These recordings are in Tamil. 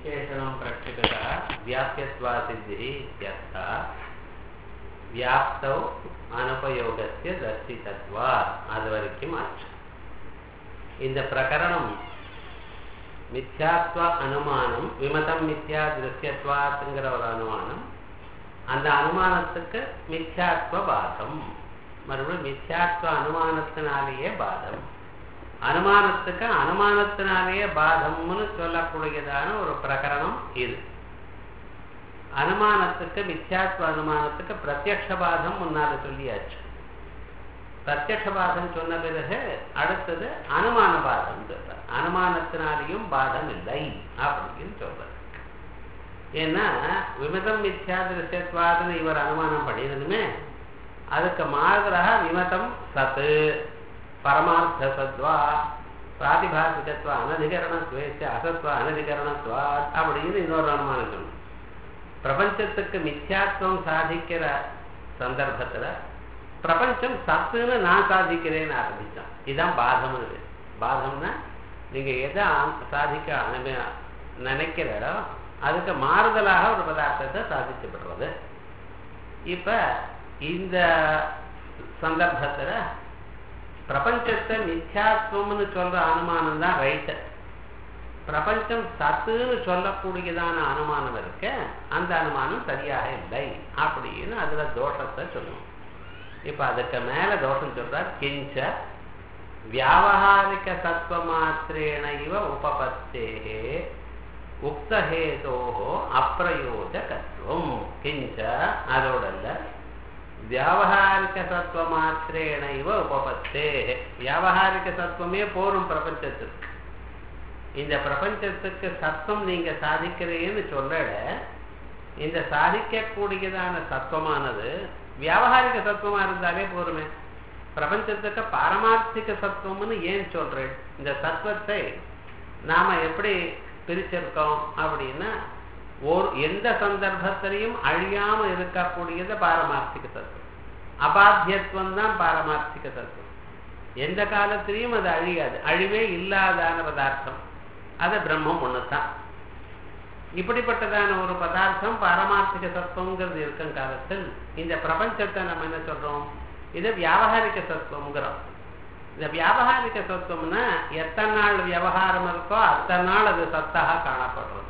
விசேஷணம் பிரட்சிகதா வியாபியத்வாசித்திः இत्यर्थः வியாப்தௌ அனுபயோகஸ்ய தர்சிதத்வா அது வரைக்கும் ஆச்சு இந்த பிரகரணம் மித்யாத்வ அனுமானம் விமதம் மித்யா திருஷ்யத்வாத்துங்கிற ஒரு அனுமானம் அந்த அனுமானத்துக்கு மித்யாத்வ பாதம் மறுபடியும் மித்யாத்வ அனுமானத்தினாலேயே பாதம் அனுமானத்துக்கு அனுமானத்தினாலேயே பாதம்னு சொல்லக்கூடியதான ஒரு பிரகரணம் இது அனுமானத்துக்கு மித்யாத்வ அனுமானத்துக்கு பிரத்யக்ஷ பாதம் முன்னால சொல்லியாச்சு பிரத்யக்ஷ பாதம் சொன்ன பிறகு அடுத்தது அனுமான பாதம் சொல்ற அனுமானத்தினாலேயும் பாதம் இல்லை அப்படின்னு சொல்ற ஏன்னா விமதம் மித்யா திருஷ்யத்வாதுன்னு இவர் அனுமானம் பண்ணினதுமே அதுக்கு மாறுதலாக விமதம் சத்து பரமார்த்த சத்வா பிராதிபாசிகத்வ அனதிகரணத்வேச்ச அசத்வ அனதிகரணத்வா அப்படின்னு இன்னொரு அனுமானம் சொல்லணும் பிரபஞ்சத்துக்கு மித்யாத்வம் சாதிக்கிற சந்தர்ப்பத்துல பிரபஞ்சம் சத்துன்னு நான் சாதிக்கிறேன்னு ஆரம்பித்தான் இதுதான் பாதம்னு பாதம்னா நீங்க எதை சாதிக்க நினைக்கிறோ அதுக்கு மாறுதலாக ஒரு பதார்த்தத்தை சாதிக்கப்படுறது இப்ப இந்த சந்தர்ப்பத்துல பிரபஞ்சத்தை மித்யாத்வம்னு சொல்ற அனுமானம் தான் ரைட்டு பிரபஞ்சம் சத்துன்னு சொல்லக்கூடியதான அனுமானம் இருக்க அந்த அனுமானம் சரியாக இல்லை அப்படின்னு அதுல தோஷத்தை சொல்லணும் இப்ப அதுக்கு மேல தோஷம் சொல்றார் கிஞ்ச வியாவகாரிக சத்வ மாத்திரேன இவ உபபத்தே உக்தஹேதோ அப்பிரயோஜகத்துவம் கிஞ்ச அதோடல்ல வியாவகாரிக சத்வ மாத்திரேன இவ உபபத்தே வியாவகாரிக சத்துவமே போரும் பிரபஞ்சத்திற்கு இந்த பிரபஞ்சத்துக்கு சத்தம் நீங்க சாதிக்கிறீன்னு சொல்ல இந்த சாதிக்கக்கூடியதான சத்துவமானது வியாவகாரிக சத்துவமா இருந்தாலே போருமே பிரபஞ்சத்துக்கு பாரமார்த்திக சத்துவம்னு ஏன் சொல்றேன் இந்த சத்துவத்தை நாம எப்படி பிரிச்சிருக்கோம் அப்படின்னா ஒரு எந்த சந்தர்ப்பத்திலையும் அழியாம இருக்கக்கூடியது பாரமார்த்திக தத்துவம் அபாத்தியத்துவம் தான் பாரமார்த்திக தத்துவம் எந்த காலத்திலையும் அது அழியாது அழிவே இல்லாதான பதார்த்தம் அது பிரம்மம் ஒண்ணுதான் இப்படிப்பட்டதான ஒரு பதார்த்தம் பாரமார்த்திக தத்துவங்கிறது இருக்கும் காலத்தில் இந்த பிரபஞ்சத்தை நம்ம என்ன சொல்றோம் இது வியாபகாரிக தத்துவங்கிறோம் இந்த வியாபகாரிக தத்துவம்னா எத்தனை நாள் விவகாரம் இருக்கோ அத்தனை நாள் அது சத்தாக காணப்படுறது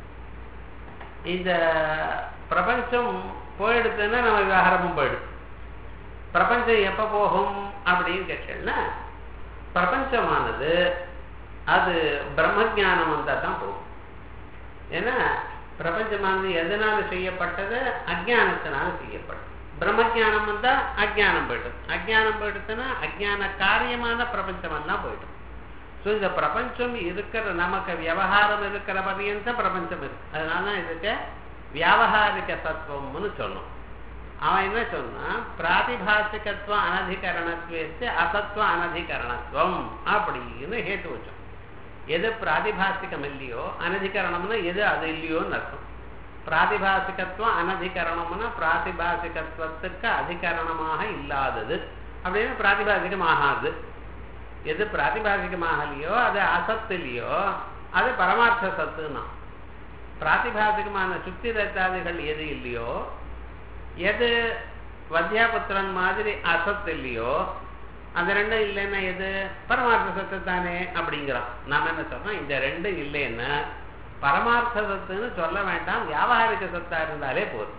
இந்த பிரபஞ்சம் போயிடுதுன்னா நம்ம விவகாரமும் போயிடுது பிரபஞ்சம் எப்ப போகும் அப்படின்னு கேட்டேன்னா பிரபஞ்சமானது அது பிரம்ம ஜானம் வந்தா தான் போகும் ஏன்னா பிரபஞ்சமானது எதனால செய்யப்பட்டது அஜானத்தினால செய்யப்பட்டது பிரம்ம ஜானம் வந்தா அஜானம் போயிடும் அஜானம் போயிடுச்சுன்னா அஜான காரியமான பிரபஞ்சம் எல்லாம் போயிடும் ஸோ இந்த பிரபஞ்சம் இருக்கிற நமக்கு விவகாரம் இருக்கிற பரியந்த பிரபஞ்சம் இருக்கு அதனால தான் இதுக்கு வியாபகாரிக தத்துவம்னு சொன்னோம் அவன் என்ன சொன்னா பிராதிபாசிகத்துவம் அனதிகரணத்துவத்து அசத்துவ அனதிகரணத்துவம் அப்படின்னு ஹேட்டு வச்சோம் எது பிராதிபாசிகம் இல்லையோ அனதிகரணம்னா எது அது இல்லையோன்னு அர்த்தம் பிராதிபாசிகத்துவம் அனதிகரணம்னா பிராதிபாசிகத்துவத்துக்கு அதிகரணமாக இல்லாதது அப்படின்னு பிராதிபாசிகமாகாது எது பிராதிபாசிகமாகலையோ அது அசத்துலையோ அது பரமார்த்த சத்துன்னா பிராதிபாசிகமான சுத்தி ரத்தாதிகள் எது இல்லையோ எது வத்தியாபுத்திரன் மாதிரி அசத்து இல்லையோ அந்த ரெண்டும் இல்லைன்னா எது பரமார்த்த சத்து தானே அப்படிங்கிறோம் நாம என்ன சொல்றோம் இந்த ரெண்டும் இல்லைன்னா பரமார்த்த சத்துன்னு சொல்ல வேண்டாம் வியாபாரிக சத்தா இருந்தாலே போதும்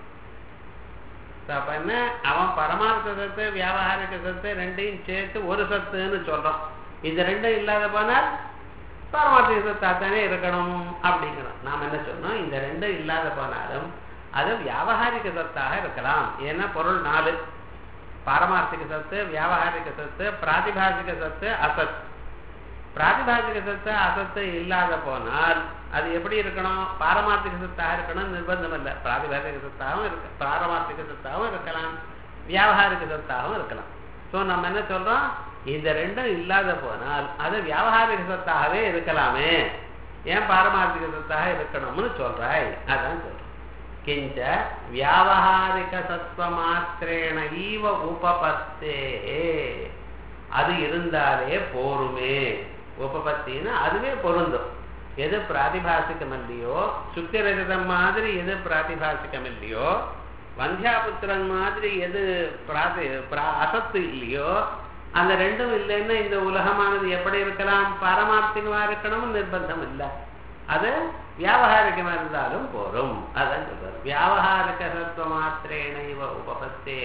அப்ப என்ன அவன் பரமார்த்த சத்து வியாபாரிக சத்து ரெண்டையும் சேர்த்து ஒரு சத்துன்னு சொல்றான் இந்த ரெண்டும் இல்லாத போனால் பரமார்த்திக சத்தா தானே இருக்கணும் அப்படிங்கிறோம் நாம் என்ன சொன்னோம் இந்த ரெண்டும் இல்லாத போனாலும் அது வியாபகாரிக சத்தாக இருக்கலாம் ஏன்னா பொருள் நாலு பாரமார்த்திக சத்து வியாபகாரிக சத்து பிராதிபாசிக சத்து அசத் பிராதிபாசிக சத்து அசத்து இல்லாத போனால் அது எப்படி இருக்கணும் பாரமார்த்திக சத்தாக இருக்கணும் நிர்பந்தம் இல்லை பிராதிபாசிக சத்தாகவும் இருக்கு பாரமார்த்திக சத்தாகவும் இருக்கலாம் வியாபகாரிக சத்தாகவும் இருக்கலாம் ஸோ நம்ம என்ன சொல்றோம் இந்த ரெண்டும் இல்லாத போனால் அது வியாபகாரிக சத்தாகவே இருக்கலாமே ஏன் பாரமார்த்திக சத்தாக இருக்கணும்னு சொல்றாய் அதான் சொல்றேன் கிஞ்ச வியாபகாரிக சத்வ மாத்திரேன ஈவ உபபத்தே அது இருந்தாலே போருமே உபபத்தின்னா அதுவே பொருந்தும் எது பிராதிபாசிகம் இல்லையோ சுத்தி ரஜதம் மாதிரி எது பிராதிபாசிகம் இல்லையோ வந்தியாபுத்திரன் மாதிரி எது பிராதி பிரா- அசத்து இல்லையோ அந்த ரெண்டும் இல்லைன்னா இந்த உலகமானது எப்படி இருக்கலாம் பாரமார்த்திகமா இருக்கணும்னு நிர்பந்தம் இல்லை அது வியாபகாரிகமா இருந்தாலும் போரும் அதான் சொல்றாரு வியாபகாரிக சத்துவ மாத்திரேன இவ உபபத்தே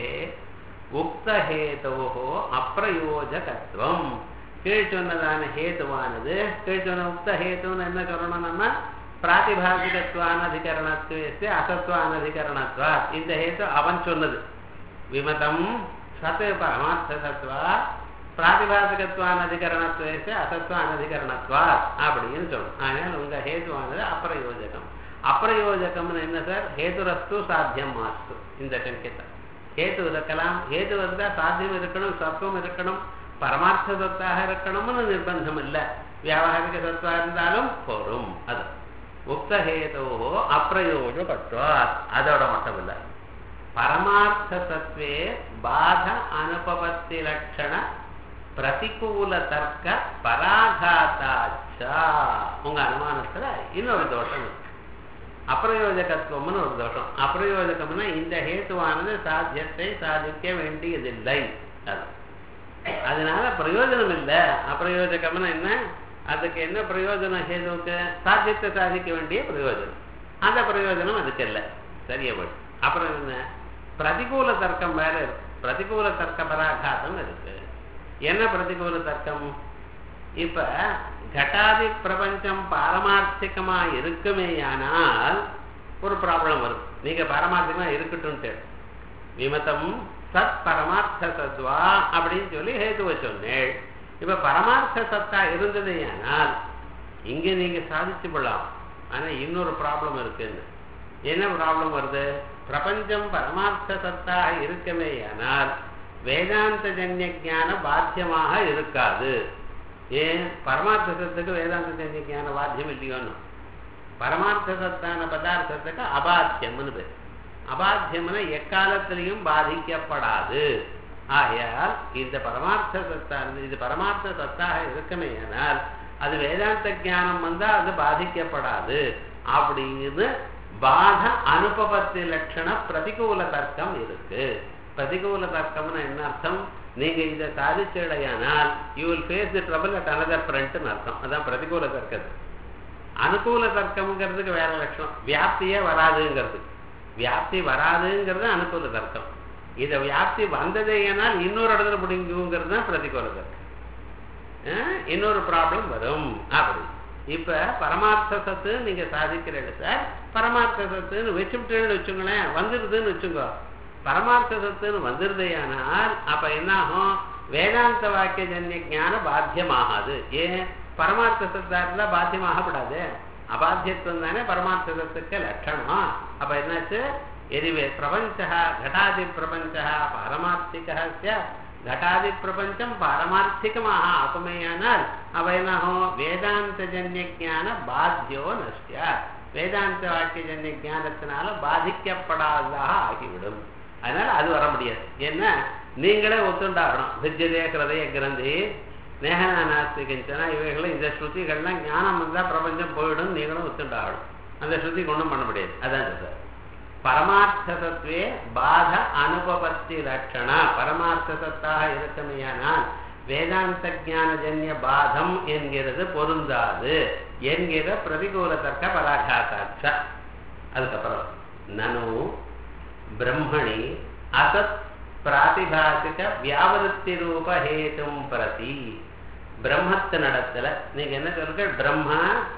உக்தஹேதோ அப்பிரயோஜகத்துவம் கீழ் சொன்னதான ஹேதுவானது கீழ் சொன்ன உக்த ஹேதுன்னு என்ன சொல்லணும் நம்ம பிராதிபாசிகத்வானதிகரணத்துவ அசத்வானதிகரணத்வா இந்த ஹேது அவன் சொன்னது விமதம் சத் பரமார்த்த சத்வா பிராதிபாசிகத்வானதிகரணத்துவ அசத்வானதிகரணத்வா அப்படின்னு சொல்லணும் அதனால உங்க ஹேதுவானது அப்பிரயோஜகம் அப்பிரயோஜகம்னு என்ன சார் ஹேதுரஸ்து சாத்தியம் மாஸ்து இந்த சங்கியத்தை ஹேது இருக்கலாம் ஹேது இருந்தா சாத்தியம் இருக்கணும் சத்துவம் இருக்கணும் பரமார்த்த சத்தாக இருக்கணும்னு நிர்பந்தம் இல்லை வியாபாரிக சத்வா இருந்தாலும் போரும் அது உக்த ஹேதோ அப்பிரயோஜகத்வா அதோட மட்டும் இல்லை பரமார்த்த சத்வே பாத அனுபவத்தி லட்சண பிரதிகூல தர்க்க பராகாத்தாச்சா உங்க அனுமானத்துல இன்னொரு தோஷம் இருக்கு அப்பிரயோஜகத்துவம்னு ஒரு தோஷம் அப்பிரயோஜகம்னா இந்த ஹேத்துவானது சாத்தியத்தை சாதிக்க வேண்டியதில்லை அது அதனால பிரயோஜனம் இல்லை அப்பிரயோஜகம்னா என்ன அதுக்கு என்ன பிரயோஜனம் ஹேதுவுக்கு சாத்தியத்தை சாதிக்க வேண்டிய பிரயோஜனம் அந்த பிரயோஜனம் அதுக்கு இல்லை சரியா போயிடும் அப்புறம் என்ன பிரதிகூல தர்க்கம் வேற இருக்கு பிரதிகூல தர்க்க பராகாதம் இருக்கு என்ன பிரதிகூல தர்க்கம் இப்ப கட்டாதி பிரபஞ்சம் பாரமார்த்திகமா இருக்குமேயானால் ஒரு ப்ராப்ளம் வரும் நீங்க பாரமார்த்திகமா இருக்கட்டும்ட்டு விமதம் சத் பரமார்த்த சத்வா அப்படின்னு சொல்லி ஹேதுவ சொன்னேள் இப்ப பரமார்த்த சத்தா இருந்ததேயானால் இங்க நீங்க சாதிச்சு கொள்ளலாம் ஆனா இன்னொரு ப்ராப்ளம் இருக்குன்னு என்ன ப்ராப்ளம் வருது பிரபஞ்சம் பரமார்த்த சத்தா இருக்கமேயானால் வேதாந்த ஜன்ய ஞான பாத்தியமாக இருக்காது ஏன் பரமார்த்த சத்துக்கு வேதாந்த ஜன்ய ஞான பாத்தியம் இல்லையோன்னு பரமார்த்த சத்தான பதார்த்தத்துக்கு அபாத்தியம்னு பேர் அபாத்தியம்னா எக்காலத்திலையும் பாதிக்கப்படாது ஆகையால் இந்த பரமார்த்த சத்தா இது பரமார்த்த சத்தாக இருக்கமேயானால் அது வேதாந்த ஞானம் வந்தா அது பாதிக்கப்படாது அப்படின்னு பாத அனுபவத்தி லட்சண பிரதிகூல தர்க்கம் இருக்கு பிரதிகூல தர்க்கம்னு என்ன அர்த்தம் நீங்க இதை சாதிச்சடையானால் you will face the trouble at another ஃப்ரண்ட்னு அர்த்தம் அதான் பிரதிகூல தர்க்கம் அனுகூல தர்க்கம்ங்கிறதுக்கு வேற லட்சணம் வியாப்தியே வராதுங்கிறது வியாப்தி வராதுங்கிறது அனுகூல தர்க்கம் இதை வியாப்தி வந்ததே ஏனால் இன்னொரு இடத்துல பிடிங்குங்கிறது தான் பிரதிகூல தர்க்கம் அஹ் இன்னொரு ப்ராப்ளம் வரும் அப்படி இப்ப பரமார்த்த சத்து நீங்க சாதிக்கிறீங்க சார் பரமார்த்த சத்துன்னு வச்சுவிட்டேன்னு வச்சுங்களேன் வந்துடுதுன்னு வச்சுக்கோ பரமார்த்த சத்துன்னு வந்துருதையானால் அப்ப என்ன ஆகும் வேதாந்த வாக்கிய ஜன்ய ஞான பாத்தியமாகாது ஏன் பரமார்த்த சத்தா இருந்தா பாத்தியமாகப்படாது அபாத்தியத்துவம் தானே பரமார்த்த சத்துக்கு லட்சணம் அப்ப என்னாச்சு எதிவே பிரபஞ்ச கடாதி பிரபஞ்ச பாரமார்த்திக घटादि प्रपंचम पारमार्थिकமாக ஆகுமேயானால் அவ என்னாகும் வேதாந்த ஜன்ய ஞான பாத்தியோ நஷ்டிய வேதாந்த வாக்கிய ஜன்ய ஞானத்தினால பாதிக்கப்படாததாக ஆகிவிடும் அதனால அது வர முடியாது ஏன்னா நீங்களே ஒத்துண்டாகணும் விஜயதே ஹிருதய கிரந்தி நேகனா நாஸ்திகிஞ்சனா இவைகளும் இந்த ஸ்ருதிகள்லாம் ஞானம் வந்தா பிரபஞ்சம் போயிடும் நீங்களும் ஒத்துண்டாகணும் அந்த ஸ்ருதி ஒன்றும் பண்ண முடியாது அதான் சார் பரமார்த்ததத்துவே பாத அனுபவத்தி லட்சண பரமார்த்ததத்தாக இருக்குமையானால் வேதாந்த ஜானஜன்ய பாதம் என்கிறது பொருந்தாது என்கிற பிரதிகூல தர்க்க பராகாத்தாட்ச அதுக்கப்புறம் நனு பிரம்மணி அசத் பிராதிபாசிக வியாவருத்தி ரூப ஹேதும் பிரதி பிரம்மத்து நடத்துல நீங்க என்ன சொல்லுங்க பிரம்ம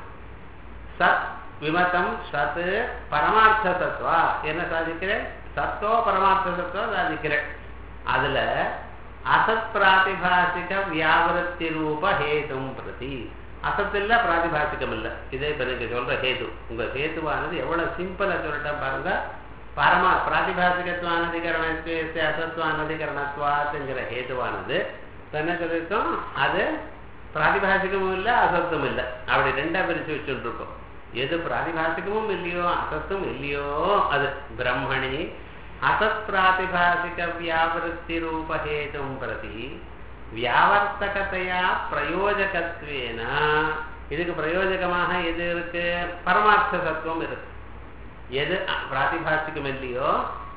சத் விமதம் சத் பரமார்த்த சத்வா என்ன சாதிக்கிறேன் சத்தோ பரமார்த்த சத்வா சாதிக்கிறேன் அதுல அசத் பிராதிபாசிக வியாவருத்தி ரூப ஹேதும் பிரதி அசத் இல்ல பிராதிபாசிகம் இல்ல இதே இப்ப நீங்க சொல்ற ஹேது உங்க ஹேதுவானது எவ்வளவு சிம்பிளா சொல்லிட்டா பாருங்க பரமா பிராதிபாசிகத்வானதிகரணத்து அசத்வானதிகரணத்வாத்துங்கிற ஹேதுவானது என்ன சொல்லிருக்கோம் அது பிராதிபாசிகமும் இல்லை அசத்தும் இல்லை அப்படி ரெண்டா பிரிச்சு வச்சுட்டு இருக்கோம் எது பிராதிபாசிகமும் இல்லையோ அசத்தும் இல்லையோ அது பிரம்மணி அசத் பிராதிபாசிக வியாவிருத்தி ரூபஹேதும் பிரதி வியாவர்த்தகத்தையா பிரயோஜகத்வேன இதுக்கு பிரயோஜகமாக எது இருக்கு பரமார்த்த சத்துவம் இருக்கு எது பிராதிபாசிக்கம் இல்லையோ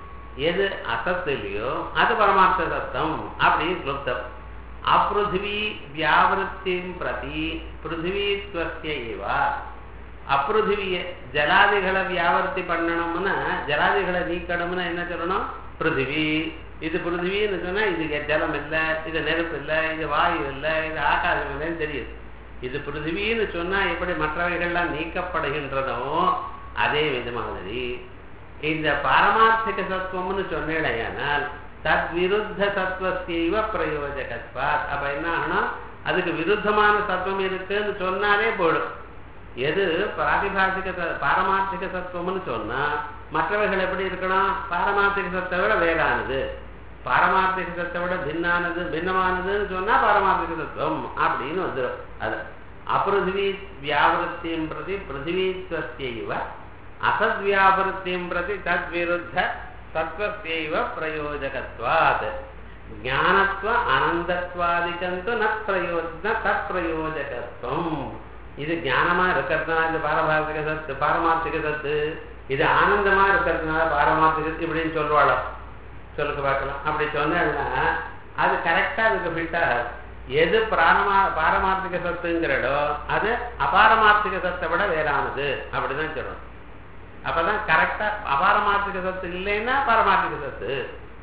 எது அசத்து இல்லையோ அது பரமார்த்த சத்தம் அப்படின்னு கிளுப்தம் அப்ருதிவி வியாவிருத்தின் பிரதி பிருத்திவித்வசிய ஏவா அப்ருதிவிய ஜலாதிகளை வியாவர்த்தி பண்ணணும்னா ஜலாதிகளை நீக்கணும்னா என்ன சொல்லணும் பிருத்திவி இது பிருத்திவின்னு சொன்னா இது ஜலம் இல்லை இது நெருப்பு இல்லை இது வாயு இல்லை இது ஆகாசம் இல்லைன்னு தெரியுது இது பிருத்திவின்னு சொன்னா எப்படி மற்றவைகள்லாம் நீக்கப்படுகின்றனோ அதே வித மாதிரி இந்த பாரமார்த்திக சத்துவம்னு சொன்னேடையானால் தத் விருத்த சத்துவத்தைவ பிரயோஜகத்வாத் அப்ப என்ன ஆகணும் அதுக்கு விருத்தமான சத்துவம் இருக்குன்னு சொன்னாலே போடும் எது பிராதிபாசிக பாரமார்த்திக சத்துவம்னு சொன்னா மற்றவைகள் எப்படி இருக்கணும் பாரமார்த்திக சத்தை விட வேறானது பாரமார்த்திக சத்தை விட பின்னானது பின்னமானதுன்னு சொன்னா பாரமார்த்திக சத்துவம் அப்படின்னு வந்துடும் அது அப்பிருதிவி வியாவிருத்தியும் பிரதி பிருத்திவித்வஸ்யைவ அசத்வியாபிருத்தியும் பிரதி தத்விருத்த சத்வஸ்யைவ பிரயோஜகத்வாத் ஞானத்துவ அனந்தத்வாதிகந்து ந பிரயோஜன தத் பிரயோஜகத்துவம் இது ஞானமா இருக்கிறதுனால இது பாரமார்த்திக சத்து பாரமார்த்திக சத்து இது ஆனந்தமா இருக்கிறதுனால பாரமார்த்திக சத்து இப்படின்னு சொல்லுவாளோ சொல்லுங்க பார்க்கலாம் அப்படி சொன்னா அது கரெக்டா அதுக்கு ஃபிட் ஆகாது எது பிராணமா பாரமார்த்திக சத்துங்கிறடோ அது அபாரமார்த்திக சத்தை விட வேறானது அப்படிதான் சொல்லணும் அப்பதான் கரெக்டா அபாரமார்த்திக சத்து இல்லைன்னா பாரமார்த்திக சத்து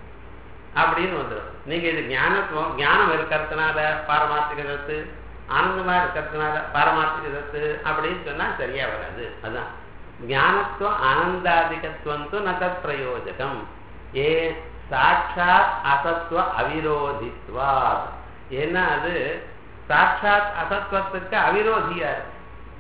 அப்படின்னு வந்துடும் நீங்க இது ஞானத்துவம் ஞானம் இருக்கிறதுனால பாரமார்த்திக சத்து ஆனந்தமா இருக்கிறதுனால பாரமார்த்திக சத்து அப்படின்னு சொன்னா சரியா வராது அதான் ஞானத்துவம் ஆனந்தாதிகத்துவம் நதத் பிரயோஜகம் ஏ சாட்சாத் அசத்துவ அவிரோதித்வாத் ஏன்னா அது சாட்சாத் அசத்துவத்துக்கு அவிரோதியா இருக்கு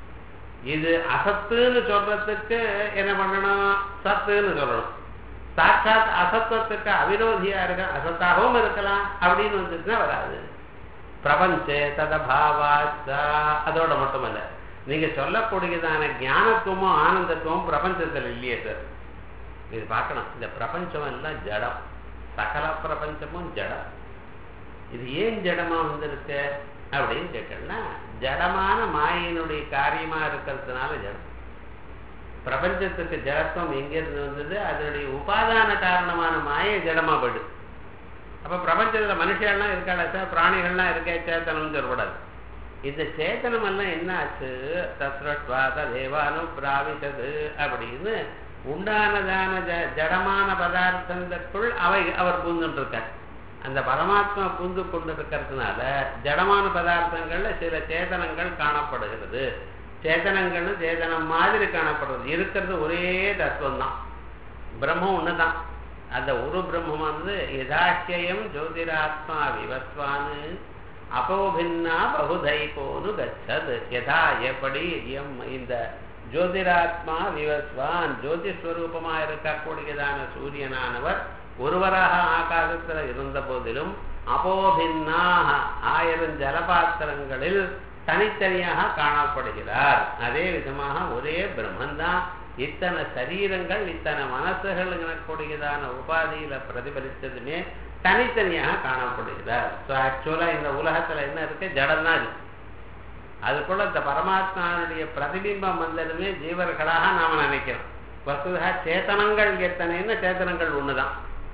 இது அசத்துன்னு சொல்றதுக்கு என்ன பண்ணணும் சத்துன்னு சொல்லணும் சாட்சாத் அசத்துவத்துக்கு அவிரோதியா இருக்க அசத்தாகவும் இருக்கலாம் அப்படின்னு வந்துட்டுனா வராது பிரபஞ்சே ததபாவாச்சா அதோட மட்டுமல்ல நீங்க சொல்லக்கூடியதான ஞானத்துவமும் ஆனந்தத்துவமும் பிரபஞ்சத்தில் இல்லையே சார் இது பார்க்கணும் இந்த பிரபஞ்சம் எல்லாம் ஜடம் சகல பிரபஞ்சமும் ஜடம் இது ஏன் ஜடமா வந்திருக்கு அப்படின்னு கேட்டோம்னா ஜடமான மாயினுடைய காரியமா இருக்கிறதுனால ஜடம் பிரபஞ்சத்துக்கு ஜடத்துவம் எங்கிருந்து வந்தது அதனுடைய உபாதான காரணமான மாயை ஜடமா படு அப்ப பிரபஞ்சத்துல மனுஷங்கள்லாம் இருக்காளா சார் பிராணிகள்லாம் இருக்கே சேத்தனம் சொல்லக்கூடாது இந்த சேத்தனம் எல்லாம் என்ன ஆச்சு தத்ரட்வாத தேவானு பிராவிசது அப்படின்னு உண்டானதான ஜ ஜடமான பதார்த்தங்களுக்குள் அவை அவர் பூந்துட்டு இருக்கார் அந்த பரமாத்மா பூந்து கொண்டு இருக்கிறதுனால ஜடமான பதார்த்தங்கள்ல சில சேதனங்கள் காணப்படுகிறது சேதனங்கள்னு சேதனம் மாதிரி காணப்படுறது இருக்கிறது ஒரே தத்துவம் தான் பிரம்மம் ஒண்ணுதான் அந்த ஒரு பிரம்மமானது யதாக்கியம் ஜோதிராத்மா விவஸ்வானு அபோபின்னா பகுதைபோனு கச்சது யதா எப்படி எம் இந்த ஜோதிராத்மா விவஸ்வான் ஜோதிஸ்வரூபமா இருக்கக்கூடியதான சூரியனானவர் ஒருவராக ஆகாசத்துல இருந்த போதிலும் அபோபின்னாக ஆயிரம் ஜலபாத்திரங்களில் தனித்தனியாக காணப்படுகிறார் அதே விதமாக ஒரே பிரம்மந்தான் இத்தனை சரீரங்கள் இத்தனை மனசுகள் எனக்கூடியதான உபாதியில பிரதிபலித்ததுமே தனித்தனியாக காணப்படுகிறார் ஸோ ஆக்சுவலா இந்த உலகத்துல என்ன இருக்கு ஜடம் தான் இருக்கு அதுக்குள்ள இந்த பரமாத்மாவுடைய பிரதிபிம்பம் வந்ததுமே ஜீவர்களாக நாம நினைக்கிறோம் வசுதா சேத்தனங்கள் எத்தனைன்னு சேத்தனங்கள் ஒண்ணுதான்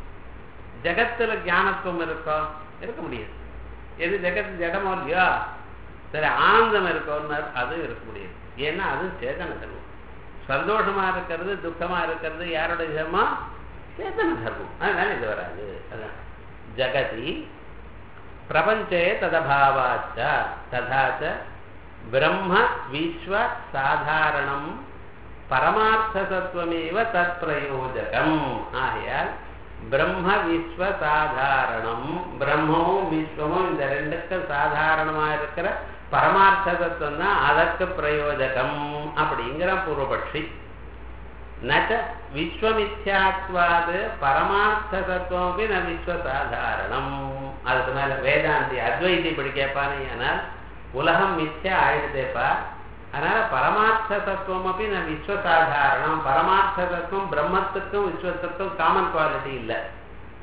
ஜெகத்துல ஞானத்துவம் இருக்கோ இருக்க முடியாது எது ஜெகத் ஜடமோ இல்லையோ சரி ஆனந்தம் இருக்கோன்னு அது இருக்க முடியாது ஏன்னா அது சேதன தர்மம் சந்தோஷமா இருக்கிறது துக்கமா இருக்கிறது யாருடைய தர்மம் சேதன தர்மம் அதனால இது வராது அதான் ஜகதி பிரபஞ்சே ததபாவாச்ச ததாச்ச பிரம்ம விஸ்வ சாதாரணம் பரமார்த்தசத்துவமேவ தத் பிரயோஜகம் ஆகையால் பிரம்ம விஸ்வ சாதாரணம் பிரம்மமும் விஸ்வமும் இந்த ரெண்டுக்கும் சாதாரணமா இருக்கிற பரமார்த்த தத்துவம் தான் அதற்கு பிரயோஜகம் அப்படிங்கிற பூர்வபட்சி நச்ச விஸ்வமித்யாத்வாது பரமார்த்த தத்துவம் ந விஸ்வ சாதாரணம் அதுக்கு மேல வேதாந்தி அத்வைதி இப்படி கேட்பானே ஆனால் உலகம் மித்யா ஆயிடுதேப்பா அதனால பரமார்த்த தத்துவம் அப்படி நான் விஸ்வசாதாரணம் பரமார்த்த தத்துவம் பிரம்மத்துக்கும் விஸ்வத்துக்கும் காமன் குவாலிட்டி இல்லை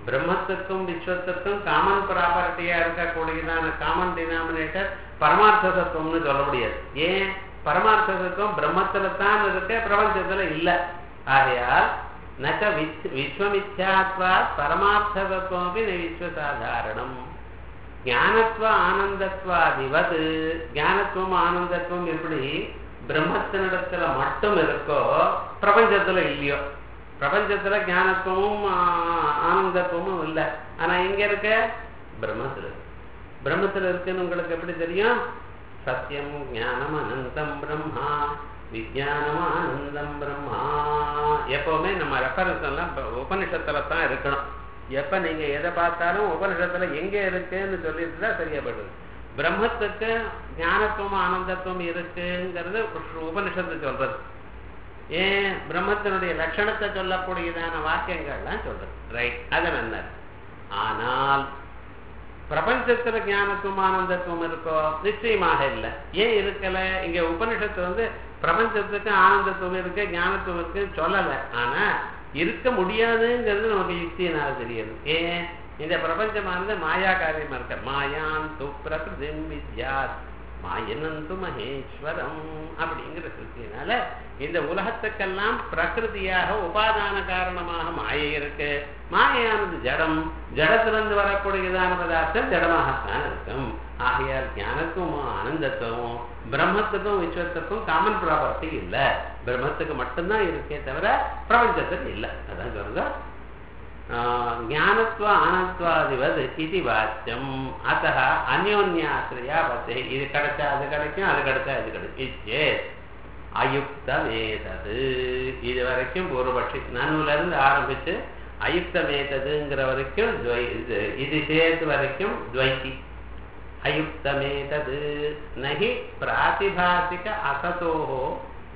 பிரம்மத்துக்கும் விஸ்வத்துக்கும் காமன் ப்ராப்பர்ட்டியா இருக்கக்கூடியதான காமன் டினாமினேட்டர் பரமார்த்த தத்துவம்னு சொல்ல முடியாது ஏன் பரமார்த்த தத்துவம் பிரம்மத்துல தான் இருக்கு பிரபஞ்சத்துல இல்ல ஆகையால் நக விச் விஸ்வமித்யாத்வா பரமார்த்த தத்துவம் விஸ்வசாதாரணம் ஞானத்துவ ஆனந்தத்வாதிவது ஞானத்துவம் ஆனந்தத்துவம் எப்படி பிரம்மத்தினிடத்துல மட்டும் இருக்கோ பிரபஞ்சத்துல இல்லையோ பிரபஞ்சத்துல ஞானத்துவமும் ஆ- ஆனந்தத்துவமும் இல்லை ஆனா எங்க இருக்க பிரம்மத்துல இருக்கு. பிரம்மத்துல இருக்குன்னு உங்களுக்கு எப்படி தெரியும் சத்தியம் ஞானம் அனந்தம் பிரம்மா விஜயானம் ஆனந்தம் பிரம்மா எப்பவுமே நம்ம ரெஃபரன்ஸ் எல்லாம் இப்ப உபனிஷத்துல தான் இருக்கணும் எப்ப நீங்க எதை பார்த்தாலும் உபனிஷத்துல எங்க இருக்குன்னு சொல்லிட்டு தான் சரியாப்படுது பிரம்மத்துக்கு ஞானத்துவம் ஆனந்தத்துவம் இருக்குங்கிறது உபனிஷத்து சொல்றது ஏன் பிரம்மத்தினுடைய லட்சணத்தை சொல்லக்கூடியதான வாக்கியங்கள்லாம் சொல்றது ரைட் அது நல்லது ஆனால் பிரபஞ்சத்துல ஞானத்துவம் ஆனந்தத்துவம் இருக்கோ நிச்சயமாக இல்லை ஏன் இருக்கல இங்க உபனிஷத்து வந்து பிரபஞ்சத்துக்கு ஆனந்தத்துவம் இருக்கு ஞானத்துவம் இருக்குன்னு சொல்லலை ஆனா இருக்க முடியாதுங்கிறது நமக்கு யுக்தியினால தெரியுது ஏன் இந்த பிரபஞ்சமானது மாயா காரியமா இருக்க மாயான் து பிரகிருதிம் வித்யாத் மாயனந்து மகேஸ்வரம் அப்படிங்கிற சுத்தினால இந்த உலகத்துக்கெல்லாம் பிரகிருதியாக உபாதான காரணமாக மாயை இருக்கு மாயானது ஜடம் ஜடத்திலிருந்து வரக்கூடியதான பதார்த்தம் ஜடமாகத்தான் இருக்கும் ஆகையால் ஞானத்துவமும் ஆனந்தத்துவமும் பிரம்மத்துக்கும் விஸ்வத்துக்கும் காமன் ப்ராப்பர்ட்டி இல்லை பிரம்மத்துக்கு மட்டும்தான் இருக்கே தவிர பிரபஞ்சத்துக்கு இல்லை அதான் சொல்லுங்க ஞானத்துவ ஆனத்வாதிவது இது வாச்சியம் அத்த அந்யோன்யாசிரியா பத்தே இது கிடைச்சா அது கிடைக்கும் அது கிடைச்சா இது கிடைக்கும் இச்சே அயுக்த வேதது இது வரைக்கும் பூர்வபட்சி நனுல இருந்து ஆரம்பிச்சு அயுக்த வேததுங்கிற வரைக்கும் துவை இது இது சேர்த்து வரைக்கும் துவைத்தி அயுக்தமேதது நகி பிராதிபாசிக அசதோஹோ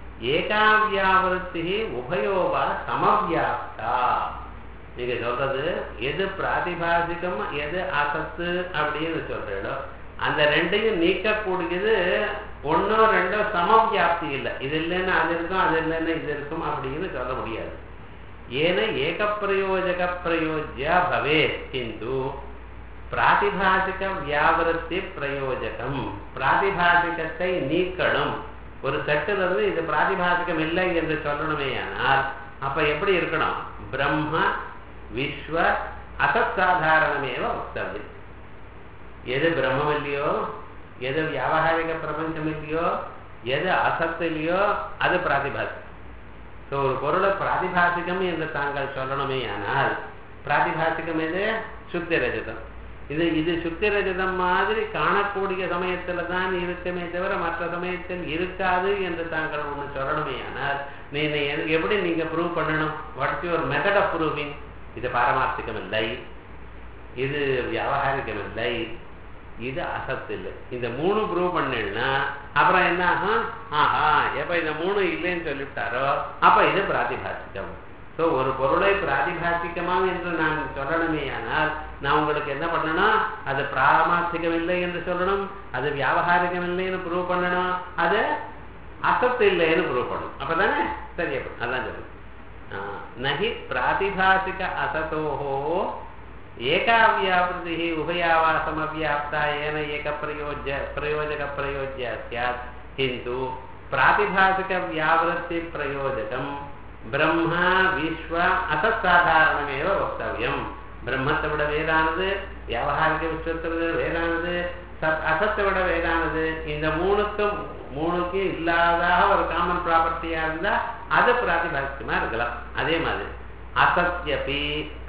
ஏகாவியாவிருத்தி உபயோகா சமவியாப்தா நீங்க சொல்றது எது பிராதிபாசிகம் எது அசத்து அப்படின்னு சொல்றீங்களோ அந்த ரெண்டையும் நீக்கக்கூடியது ஒன்னோ ரெண்டோ சமவியாப்தி இல்லை இது இல்லைன்னா அது இருக்கும் அது இல்லைன்னா இது இருக்கும் அப்படின்னு சொல்ல முடியாது ஏன ஏகப்பிரயோஜக பிரயோஜ்யா பவே கிந்து பிராதிபாசிக வியாவிருத்தி பிரயோஜகம் பிராதிபாசிகத்தை நீக்கணும் ஒரு செட்டில் இருந்து இது பிராதிபாசிகம் இல்லை என்று சொல்லணுமே ஆனால் அப்ப எப்படி இருக்கணும் பிரம்ம விஸ்வ அசத்சாதாரணமேவ வக்தவியம் எது பிரம்மம் இல்லையோ எது வியாபகாரிக பிரபஞ்சம் இல்லையோ எது அசத்து இல்லையோ அது பிராதிபாசிகம் ஸோ ஒரு பொருளை பிராதிபாசிகம் என்று தாங்கள் சொல்லணுமே ஆனால் பிராதிபாசிகம் எது சுத்தி ரஜதம் இது இது சுத்தி ரஜதம் மாதிரி காணக்கூடிய சமயத்துல தான் இருக்குமே தவிர மற்ற சமயத்தில் இருக்காது என்று தாங்கள் ஒன்று சொல்லணுமே ஆனால் நீங்க எ- எப்படி நீங்க ப்ரூவ் பண்ணணும் what's your method of proving இது பாரமார்த்திகம் இல்லை இது வியாபகாரிகம் இல்லை இது அசத்து இல்லை இந்த மூணு ப்ரூவ் பண்ணேன்னா அப்புறம் என்ன ஆகும் ஆஹா எப்ப இந்த மூணு இல்லைன்னு சொல்லிவிட்டாரோ அப்ப இது பிராதிபாசிகம் ஸோ ஒரு பொருளை பிராதிபாசிக்கமாக என்று நான் சொல்லணுமே ஆனால் நான் உங்களுக்கு என்ன பண்ணணும் அது பிராமாசிகம் இல்லை என்று சொல்லணும் அது வியாபகாரிகம் இல்லைன்னு ப்ரூவ் பண்ணணும் அது அசத்து இல்லைன்னு ப்ரூவ் பண்ணணும் அப்பதானே சரியா போகும். அதான் சொல்லணும் ஆஹ், நகி பிராதிபாசிக அசதோஹோ ஏகாவியாபிருதி உபயாவாசமவியாப்தா ஏன ஏக பிரயோஜ்ய பிரயோஜக பிரயோஜ்ய சியாத் கிந்து பிராதிபாசிக வியாவிருத்தி பிரயோஜகம் பிரம்ம விஸ்வ அசத்சாதாரணமேவ வக்தவியம் பிரம்மத்தை விட வேறானது வியாபகாரிக விஸ்வத்தை விட வேறானது சத் அசத்தை விட வேறானது இந்த மூணுக்கும் மூணுக்கு இல்லாதாக ஒரு காமன் ப்ராப்பர்ட்டியா இருந்தா அது பிராதிபாசிகமா இருக்கலாம் அதே மாதிரி அசத்யபி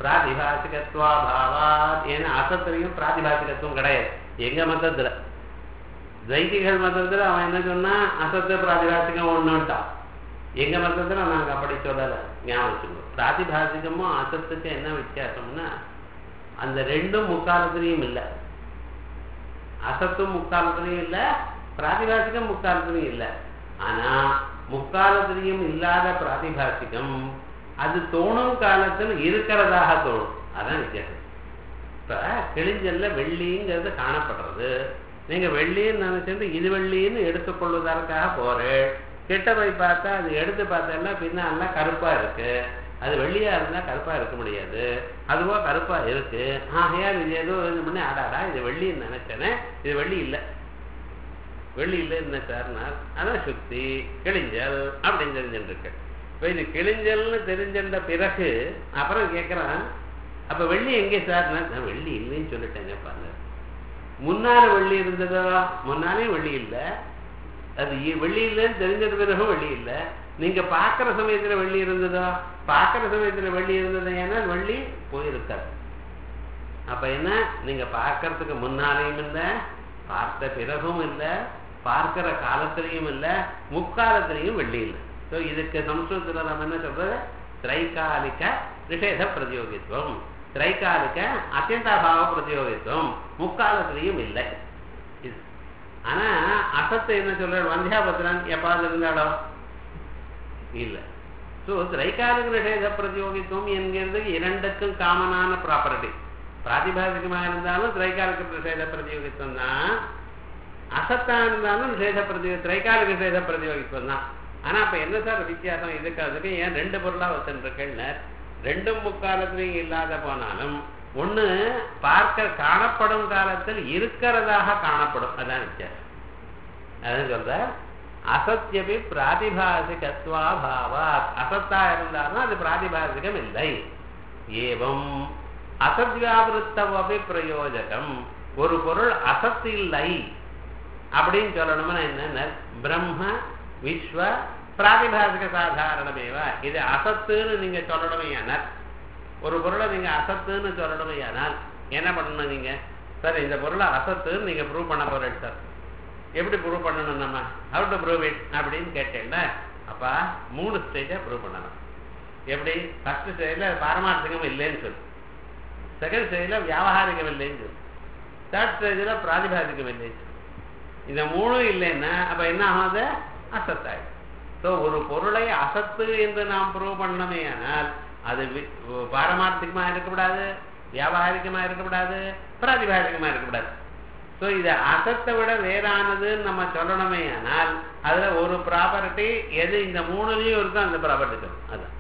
பிராதிபாசிகத்வாபாவாத் ஏன்னா அசத்துலையும் பிராதிபாசிகத்துவம் கிடையாது எங்க மதத்துல துவைதிகள் மதத்துல அவன் என்ன சொன்னா அசத்து பிராதிபாசிகம் ஒண்ணுட்டான் எங்க மதத்துல நாங்க அப்படி சொல்லல ஞாபகம் வச்சுக்கணும் பிராதிபாசிகமும் அசத்துக்கு என்ன வித்தியாசம்னா அந்த ரெண்டும் முக்காலத்திலையும் இல்லை அசத்தும் முக்காலத்திலையும் இல்லை பிராதிபாசிகம் முக்காலத்திலையும் இல்லை ஆனா முக்காலத்திலையும் இல்லாத பிராதிபாசிகம் அது தோணும் காலத்தில் இருக்கிறதாக தோணும் அதான் வித்தியாசம் இப்ப கிழிஞ்சல்ல வெள்ளிங்கிறது காணப்படுறது நீங்க வெள்ளின்னு நினைச்சிட்டு இது வெள்ளின்னு எடுத்துக்கொள்வதற்காக போறேன் கிட்ட போய் பார்த்தா அது எடுத்து பார்த்தேன்னா பின்னால கருப்பா இருக்கு அது வெள்ளியா இருந்தா கருப்பா இருக்க முடியாது அதுவோ கருப்பா இருக்கு ஆகையால் இது ஏதோ இது பண்ணி ஆடாடா இது வெள்ளின்னு நினைச்சேனே இது வெள்ளி இல்லை வெள்ளி இல்லை என்ன சார்னா அதான் சுத்தி கிழிஞ்சல் அப்படின்னு தெரிஞ்சுட்டு இருக்கு இப்போ இது கிழிஞ்சல்னு தெரிஞ்சின்ற பிறகு அப்புறம் கேட்குறான் அப்போ வெள்ளி எங்கே சார்னா நான் வெள்ளி இல்லைன்னு சொல்லிட்டேங்க பாருங்க முன்னால வெள்ளி இருந்ததோ முன்னாலேயும் வெள்ளி இல்லை அது இ- வெள்ளி இல்லைன்னு தெரிஞ்சது பிறகும் வெள்ளி இல்லை நீங்க பார்க்குற சமயத்துல வெள்ளி இருந்ததோ பார்க்குற சமயத்துல வெள்ளி இருந்தது ஏன்னா வெள்ளி போயிருக்காது அப்ப என்ன நீங்க பார்க்கறதுக்கு முன்னாலேயும் இல்லை பார்த்த பிறகும் இல்லை பார்க்கிற காலத்திலையும் இல்லை முக்காலத்திலையும் வெள்ளி இல்லை ஸோ இதுக்கு சம்ஸ்கிருதத்துல நம்ம என்ன சொல்றது திரைகாலிக நிஷேத பிரதியோகித்துவம் திரைகாலிக அத்தியந்தாபாவ பிரதியோகித்துவம் முக்காலத்திலையும் இல்லை இது ஆனா அசத்தை என்ன சொல்ற வந்தியாபத்திரன் எப்பாவது இருந்தாலோ இல்லை ஸோ திரைகாலிக நிஷேத பிரதியோகித்துவம் என்கிறது இரண்டுக்கும் காமனான ப்ராப்பர்ட்டி பிராதிபாதிகமாக இருந்தாலும் திரைகாலிக நிஷேத பிரதியோகித்துவம் தான் அசத்தா இருந்தாலும் நிஷேத பிரதி திரைகாலிக நிஷேத பிரதியோகித்துவம் தான் ஆனா அப்ப என்ன சார் வித்தியாசம் இதுக்கு அதுக்கு ஏன் ரெண்டு பொருளா வச்சுருக்கேன்னு ரெண்டும் முக்காலத்திலையும் இல்லாத போனாலும் ஒண்ணு பார்க்க காணப்படும் காலத்தில் இருக்கிறதாக காணப்படும் அதான் வித்தியாசம் அதான் சொல்ற அசத்தியபி பிராதிபாசிகத்வா பாவா அசத்தா இருந்தாலும் அது பிராதிபாசிகம் இல்லை ஏவம் அசத்வியாவிருத்தவபி பிரயோஜகம் ஒரு பொருள் அசத்து இல்லை அப்படின்னு சொல்லணும்னா என்ன பிரம்ம விஸ்வ பிராதிபாசிக சாதாரணமேவா இது அசத்துன்னு நீங்க சொல்லணுமே ஆனால் ஒரு பொருளை நீங்க அசத்துன்னு சொல்லணுமே ஆனால் என்ன பண்ணணும் நீங்க சார் இந்த பொருளை அசத்துன்னு நீங்க ப்ரூவ் பண்ண போறேன் சார் எப்படி ப்ரூவ் பண்ணணும் நம்ம ஹவு டு ப்ரூவ் இட் அப்படின்னு கேட்டேன்னா அப்பா மூணு ஸ்டேஜா ப்ரூவ் பண்ணணும் எப்படி ஃபர்ஸ்ட் ஸ்டேஜில் பாரமார்த்திகம் இல்லைன்னு சொல்லு செகண்ட் ஸ்டேஜில் வியாபாரிகம் இல்லைன்னு சொல்லு தேர்ட் ஸ்டேஜில் பிராதிபாதிகம் இல்லைன்னு சொல்லு இந்த மூணும் இல்லைன்னா அப்ப என்ன ஆகாது அசத்தாயிடும் ஸோ ஒரு பொருளை அசத்து என்று நாம் ப்ரூவ் பண்ணமே ஆனால் அது வி- பாரமார்த்திகமா இருக்கக்கூடாது வியாபாரிகமா இருக்கக்கூடாது பிராதிபாதிகமா இருக்கக்கூடாது ஸோ இது அசத்தை விட வேறானதுன்னு நம்ம சொல்லணுமே ஆனால் அதுல ஒரு ப்ராப்பர்ட்டி எது இந்த மூணுலயும் இருக்கோ அந்த ப்ராப்பர்ட்டி சொல்லணும் அதான்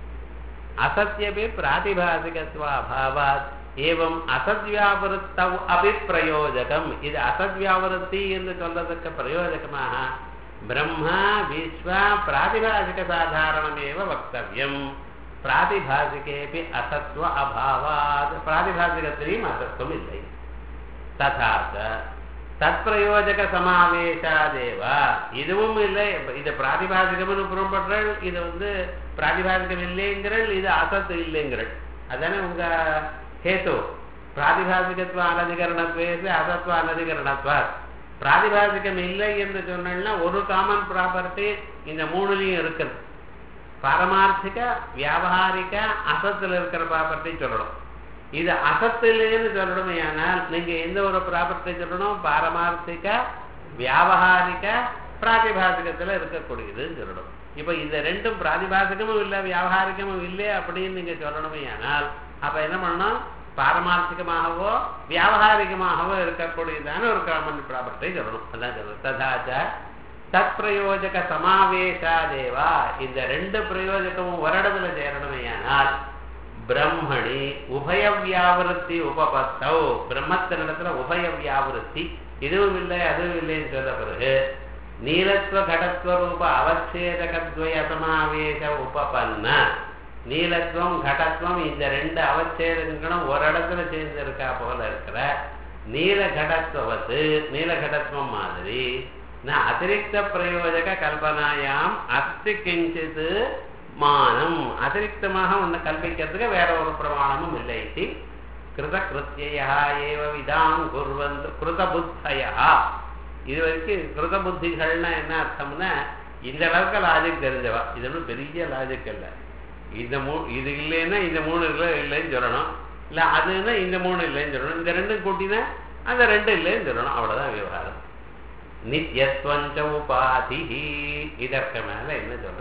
அசத்தியபி பிராதிபாசிகத்வாபாவாத் ஏவம் அசத்வியாபருத்தவ் அபிப்பிரயோஜகம் இது அசத்வியாபருத்தி என்று சொல்றதுக்கு பிரயோஜகமாக பிரம்மா விஸ்வ பிராதிபாசிக சாதாரணமேவ வக்தவியம் பிராதிபாசிகேபி அசத்வ அபாவாத் பிராதிபாசிகத்திலையும் அசத்துவம் இல்லை ததா ச தற்பிரயோஜக சமாவேசாதேவ இதுவும் இல்லை இது பிராதிபாசிகம்னு புறப்படுறள் இது வந்து பிராதிபாசிகம் இல்லைங்கிறள் இது அசத்து இல்லைங்கிறள் அதானே உங்க ஹேத்து பிராதிபாசிகத்துவ அனதிகரணத்துவேசு அசத்துவ அனதிகரணத்துவா பிராதிபாசிகம் இல்லை என்று சொன்னா ஒரு காமன் ப்ராப்பர்ட்டி இந்த மூணுலையும் இருக்குது பாரமார்த்திக வியாபாரிக அசத்துல இருக்கிற ப்ராப்பர்ட்டி சொல்லணும் இது அசத்திலேன்னு சொல்லணுமே ஆனால் நீங்க எந்த ஒரு ப்ராப்பர்ட்டி சொல்லணும் பாரமார்த்திக வியாபகாரிக பிராதிபாசிகத்துல இருக்கக்கூடியதுன்னு சொல்லணும் இப்ப இந்த ரெண்டும் பிராதிபாசிகமும் இல்லை வியாபாரிகமும் இல்லை அப்படின்னு நீங்க சொல்லணுமே ஆனால் அப்ப என்ன பண்ணணும் பாரமார்த்திகமாகவோ வியாபாரிகமாகவோ இருக்கக்கூடியதான ஒரு காமன் ப்ராப்பர்ட்டி சொல்லணும் அதான் சொல்லணும் ததாச்ச தத் பிரயோஜக சமாவேசாதேவா இந்த ரெண்டு பிரயோஜகமும் ஒரு இடத்துல சேரணுமே ஆனால் பிரம்மணி உபய வியாவிருத்தி உபபத்தௌ பிரம்மத்தினிடத்துல உபய வியாவிருத்தி இதுவும் இல்லை அதுவும் இல்லைன்னு சொல்ல பிறகு நீலத்துவ கடத்துவ ரூப அவச்சேதகத்வய சமாவேச உபபன்ன நீலத்துவம் கடத்துவம் இந்த ரெண்டு அவச்சேதங்களும் ஒரு இடத்துல சேர்ந்திருக்கா போல இருக்கிற நீல கடத்துவத்து நீல கடத்துவம் மாதிரி நான் அதிரிக்த பிரயோஜக கல்பனாயாம் அஸ்தி கிஞ்சித் மானம் அதிரிக்தமாக ஒன்று கல்பிக்கிறதுக்கு வேற ஒரு பிரமாணமும் இல்லை இது கிருத கிருத்தியா ஏவ விதாம் குர்வந்து கிருத புத்தயா இது வரைக்கும் கிருத புத்திகள்னா என்ன அர்த்தம்னா இந்த அளவுக்கு லாஜிக் தெரிஞ்சவா இது ஒன்றும் பெரிய லாஜிக் இல்லை இந்த மூ இது இல்லைன்னா இந்த மூணு இல்லை இல்லைன்னு சொல்லணும் இல்லை அதுன்னா இந்த மூணு இல்லைன்னு சொல்லணும் இந்த ரெண்டும் கூட்டினா அந்த ரெண்டு இல்லைன்னு சொல்லணும் அவ்வளோதான் விவகாரம் நித்யத்வஞ்ச உபாதி இதற்கு மேல என்ன சொல்ற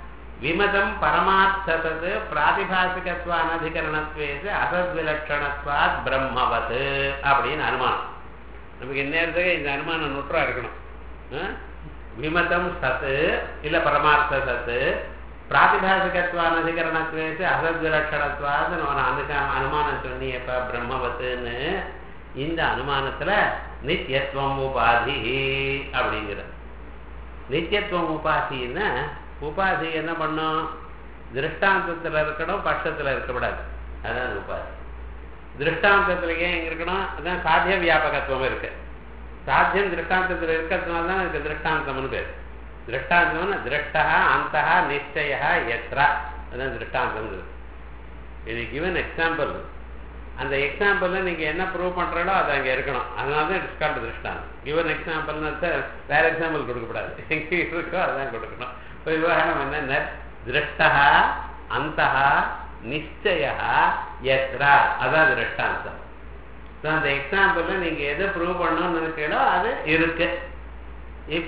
விமதம் பரமார்த்தது பிராதிபாசிகத்வ அனதிகரணத்வேது அசத்விலட்சணத்வாத் பிரம்மவத் அப்படின்னு அனுமானம் நமக்கு இந்நேரத்துக்கு இந்த அனுமானம் நுற்றா இருக்கணும் ஆ? விமதம் சத்து இல்ல பரமார்த்த சத்து பிராதிபாசிகத்வான் அதிகரணத்துவேத்து அசத்விலட்சணத்வாது நான் அனுக அனுமானம் சொன்னியப்ப பிரம்மவத்துன்னு இந்த அனுமானத்துல நித்தியத்துவம் உபாதி அப்படிங்கிற நித்தியத்துவம் உபாதின்னா உபாதி என்ன பண்ணும் திருஷ்டாந்தத்துல இருக்கணும் பட்சத்துல இருக்கக்கூடாது அதான் உபாதி திருஷ்டாந்தத்துல ஏன் இங்க இருக்கணும் அதான் சாத்திய வியாபகத்துவம் இருக்கு சாத்தியம் திருஷ்டாந்தத்துல இருக்கிறதுனால தான் இதுக்கு திருஷ்டாந்தம்னு பேர் திருஷ்டாந்தம்னு திருஷ்டா அந்த நிச்சய எத்ரா அதான் திருஷ்டாந்தம் இது கிவன் எக்ஸாம்பிள் அந்த எக்ஸாம்பிள்ல நீங்க என்ன ப்ரூவ் பண்றீங்களோ அது அங்க இருக்கணும் அதனால தான் இட்ஸ் கால்டு திருஷ்டாந்தம் கிவன் எக்ஸாம்பிள்னு வேற எக்ஸாம்பிள் கொடுக்கக்கூடாது எங்க இருக்கோ அதான் கொடுக்கணும் இப்போ விவகாரம் என்ன திருஷ்டா அந்த நிச்சய எத்ரா அதான் திருஷ்டாந்தம் ஸோ அந்த எக்ஸாம்பிள்ல நீங்க எதை ப்ரூவ் பண்ணணும்னு நினைக்கிறீங்களோ அது இருக்கு இப்ப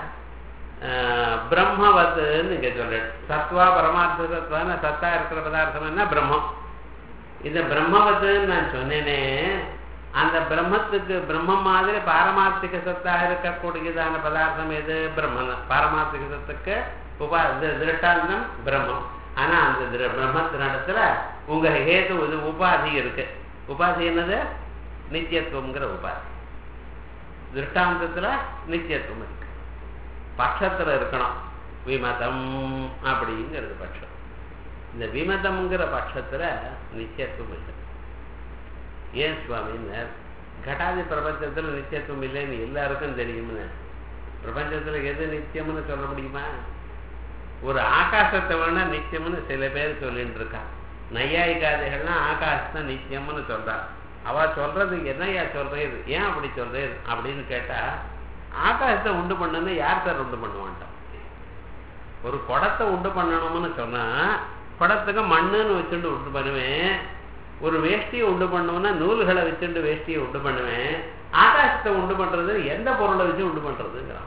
பிரம்மவத்துன்னு நீங்க சொல்ற சத்வா பரமார்த்த சத்வான சத்தா இருக்கிற பதார்த்தம் என்ன பிரம்மம் இந்த பிரம்மவத்துன்னு நான் சொன்னேனே அந்த பிரம்மத்துக்கு பிரம்மம் மாதிரி பாரமார்த்திக சத்தாக இருக்கக்கூடியதான பதார்த்தம் எது பிரம்மம் பாரமார்த்திக சத்துக்கு உபா திருஷ்டாந்தம் பிரம்மம் ஆனா அந்த பிரம்மத்தினிடத்துல உங்க ஹேது இது உபாதி இருக்கு உபாதி என்னது நித்தியத்துவங்கிற உபாதி திருஷ்டாந்தத்துல நித்தியத்துவம் இருக்கு பட்சத்துல இருக்கணும் விமதம் அப்படிங்கிறது பட்சம் இந்த விமதம்ங்கிற பட்சத்துல நித்தியத்துவம் இல்லை ஏன் சுவாமின்னு கட்டாதி பிரபஞ்சத்துல நித்தியத்துவம் இல்லைன்னு எல்லாருக்கும் தெரியும்னு பிரபஞ்சத்துல எது நித்தியம்னு சொல்ல முடியுமா ஒரு ஆகாசத்தை வேணா நித்தியம்னு சில பேர் சொல்லிட்டு இருக்கா நையாயிகாதிகள்லாம் ஆகாசத்தை நித்தியம்னு சொல்றா அவ சொல்றது என்னையா சொல்றது ஏன் அப்படி சொல்றது அப்படின்னு கேட்டா ஆகாசத்தை உண்டு பண்ணுன்னு யார் சார் உண்டு பண்ணுவான்ட்டான் ஒரு குடத்தை உண்டு பண்ணணும்னு சொன்னா குடத்துக்கு மண்ணுன்னு வச்சுட்டு உண்டு பண்ணுவேன் ஒரு வேஷ்டியை உண்டு பண்ணுவோம்னா நூல்களை வச்சுட்டு வேஷ்டியை உண்டு பண்ணுவேன் ஆகாசத்தை உண்டு பண்றது எந்த பொருளை வச்சு உண்டு பண்றதுங்கிறான்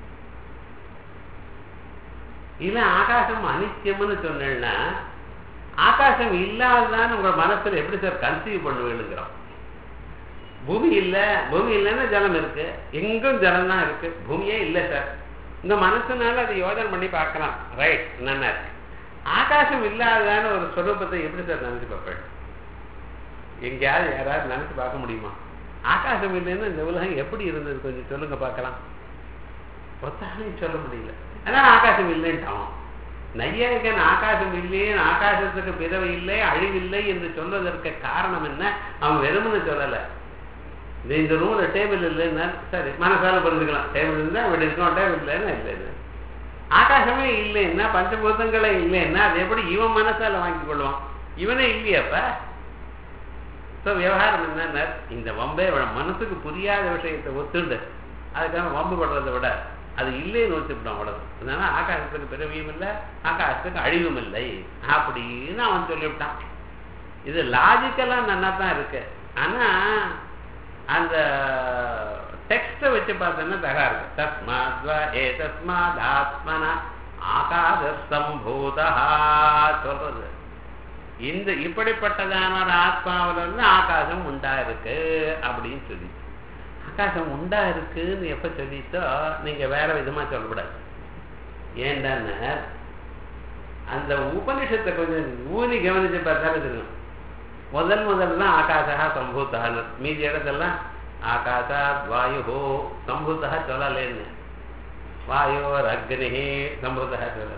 இல்ல ஆகாசம் அனித்தியம்னு சொன்னேன்னா ஆகாசம் இல்லாததான் உங்க மனசுல எப்படி சார் கன்சீவ் பண்ணுவீங்கிறோம் பூமி இல்ல பூமி இல்லைன்னா ஜலம் இருக்கு எங்கும் ஜலம் தான் இருக்கு பூமியே இல்லை சார் உங்க மனசுனால அதை யோஜனை பண்ணி பார்க்கலாம் ரைட் என்னன்னா இருக்கு ஆகாசம் இல்லாததான ஒரு ஸ்வரூபத்தை எப்படி சார் நினைச்சு பார்ப்பேன் எங்கேயாவது யாராவது நினைச்சு பார்க்க முடியுமா ஆகாசம் இல்லைன்னா இந்த உலகம் எப்படி இருந்தது கொஞ்சம் சொல்லுங்க பார்க்கலாம் ஒத்தாலையும் சொல்ல முடியல அதான் ஆகாசம் இல்லைன்ட்டான் நையாயிகன் ஆகாசம் இல்லையே ஆகாசத்துக்கு பிறவை இல்லை அழிவில்லை என்று சொல்வதற்கு காரணம் என்ன அவன் வெறுமனு சொல்லலை இது இந்த ரூம்ல டேபிள் இல்லைன்னா சரி மனசால புரிஞ்சுக்கலாம் டேபிள் இருந்தா அப்படி இருக்கணும் டேபிள் இல்லைன்னா இல்லைன்னு ஆகாசமே இல்லைன்னா பஞ்சபூதங்களே இல்லைன்னா அது எப்படி இவன் மனசால வாங்கி கொள்வான் இவனே இல்லையாப்ப ஸோ விவகாரம் என்னன்னா இந்த வம்பே மனசுக்கு புரியாத விஷயத்தை ஒத்துண்டு அதுக்காக வம்பு படுறதை விட அது இல்லைன்னு வச்சுக்கிட்டோம் அவ்வளவு அதனால ஆகாசத்துக்கு பிறவியும் இல்லை ஆகாசத்துக்கு அழிவும் இல்லை அப்படின்னு அவன் சொல்லிவிட்டான் இது லாஜிக்கலா நல்லா தான் இருக்கு ஆனா அந்த டெக்ஸ்ட வச்சு பார்த்தோன்னா தகா இருக்கு தஸ்மாத்வா ஏ தஸ்மாத் ஆத்மனா ஆகாச சம்பூதா சொல்றது இந்த இப்படிப்பட்டதான ஒரு ஆத்மாவில இருந்து ஆகாசம் உண்டா இருக்கு அப்படின்னு சொல்லி ஆகாசம் உண்டா இருக்குன்னு எப்ப சொல்லிட்டோ நீங்க வேற விதமா சொல்லக்கூடாது ஏண்டான்னு அந்த உபனிஷத்தை கொஞ்சம் ஊனி கவனிச்சு பார்த்தாலும் தெரியும் முதல் முதல்ல ஆகாசா சம்பூத்தான்னு மீதி இடத்தெல்லாம் ஆகாசா வாயு சம்பூத்தா சொல்லலேன்னு வாயோர் அக்னி சம்பூத்தா சொல்லல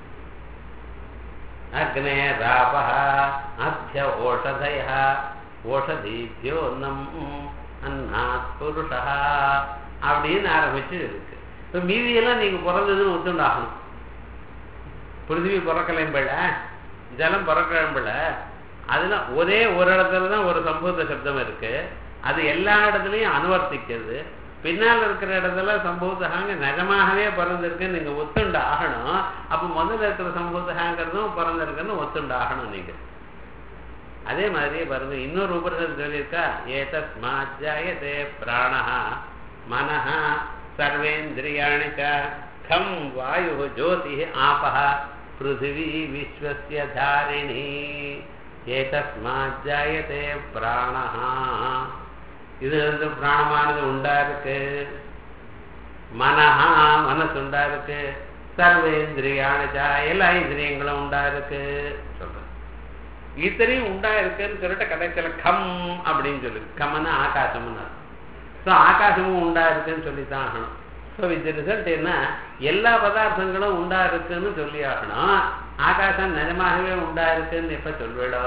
அக்னே ராப அத்திய ஓஷதய ஓஷதீபியோன்னம் அன்னாத் புருஷா அப்படின்னு ஆரம்பிச்சு இருக்கு இப்போ மீதியெல்லாம் நீங்க பிறந்ததுன்னு ஒத்துண்டாகணும் பிருத்திவி பிறக்கலைம்பல ஜலம் பிறக்கலைம்பல அதுல ஒரே ஒரு இடத்துல தான் ஒரு சம்பூத சப்தம் இருக்கு அது எல்லா இடத்துலையும் அனுவர்த்திக்கிறது பின்னால் இருக்கிற இடத்துல சம்பூதகாங்க நிஜமாகவே பிறந்திருக்குன்னு நீங்க ஒத்துண்டு ஆகணும் அப்ப முதல்ல இருக்கிற சம்பூதகாங்கிறதும் பிறந்திருக்குன்னு ஒத்துண்டு ஆகணும் நீங்க அதே மாதிரியே பாருங்க இன்னொரு உபரிஷத்து சொல்லியிருக்கா ஏதஸ்மாஜாயதே பிராணா மனஹ சர்வேந்திரியாணி கம் வாயு ஜோதி ஆபஹ பிருத்திவி விஸ்வசிய தாரிணி ஏதஸ்மாஜாயதே பிராணா இது வந்து பிராணமானது உண்டா இருக்கு மனஹா மனசு உண்டா இருக்கு சர்வேந்திரியானஜா எல்லா இந்திரியங்களும் உண்டா இருக்கு சொல்றேன் இத்தனையும் உண்டா இருக்குன்னு சொல்லிட்டு கடைசியில கம் அப்படின்னு சொல்லு கம்னா ஆகாசம்னு ஸோ ஆகாசமும் உண்டா இருக்குன்னு சொல்லி தான் ஆகணும் ஸோ இந்த ரிசல்ட் என்ன எல்லா பதார்த்தங்களும் உண்டா இருக்குன்னு சொல்லி ஆகணும் ஆகாசம் நிஜமாகவே உண்டா இருக்குன்னு எப்ப சொல்விடோ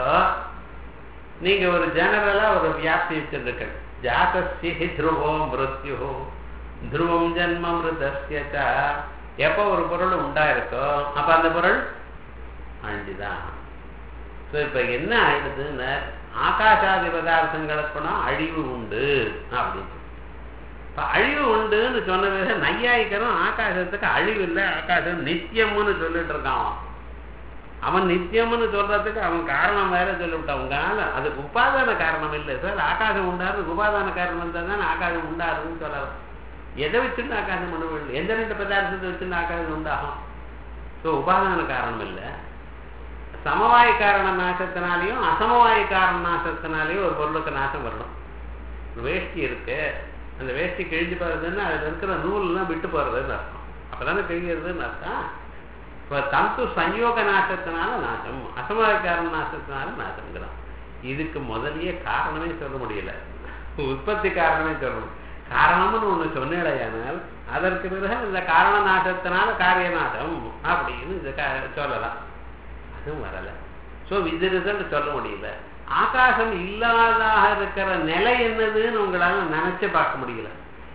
நீங்க ஒரு ஜெனரலா ஒரு வியாப்தி வச்சிருக்க ஜாதஸ்ய துருவோ மிருத்யு துருவம் ஜென்ம மிருதஸ்ய எப்போ ஒரு பொருள் உண்டா இருக்கோ அப்ப அந்த பொருள் அழிஞ்சுதான் ஸோ இப்ப என்ன ஆயிடுதுன்னு ஆகாசாதி பதார்த்தங்களுக்குனா அழிவு உண்டு அப்படின்னு இப்ப அழிவு உண்டுன்னு சொன்ன பிறகு நையாயிக்கரும் ஆகாசத்துக்கு அழிவு இல்லை ஆகாசம் நித்தியம்னு சொல்லிட்டு இருக்கான் அவன் அவன் நித்தியம்னு சொல்றதுக்கு அவன் காரணம் வேற சொல்லிவிட்டான் உங்களால அதுக்கு உபாதான காரணம் இல்லை சார் ஆகாசம் உண்டாரு உபாதான காரணம் இருந்தால் தான் ஆகாசம் உண்டாருன்னு சொல்லலாம் எதை வச்சுட்டு ஆகாசம் பண்ண முடியல எந்த ரெண்டு பதார்த்தத்தை வச்சுட்டு ஆகாசம் உண்டாகும் ஸோ உபாதான காரணம் இல்லை சமவாய காரண நாசத்தினாலையும் அசமவாய காரண நாசத்தினாலையும் ஒரு பொருளுக்கு நாசம் வரணும் ஒரு வேஷ்டி இருக்கு அந்த வேஷ்டி கிழிஞ்சு போறதுன்னா அதுல இருக்கிற நூல்லாம் விட்டு போறதுன்னு அர்த்தம் அப்பதானே கிழிகிறதுன்னு அர்த்தம் இப்போ தந்து சஞ்சோக நாசத்தினால நாசம் அசமவாய காரண நாசத்தினால நாசம்ங்கிறான் இதுக்கு முதலியே காரணமே சொல்ல முடியல உற்பத்தி காரணமே சொல்ல முடியல காரணம்னு ஒண்ணு சொன்னேடையானால் அதற்கு பிறகு இந்த காரண நாசத்தினால காரிய நாசம் அப்படின்னு இது சொல்லலாம் அதுவும் வரல ஸோ இது ரிசல்ட் சொல்ல முடியல ஆகாசம் இல்லாதாக இருக்கிற நிலை என்னதுன்னு உங்களால நினைச்சு பார்க்க முடியல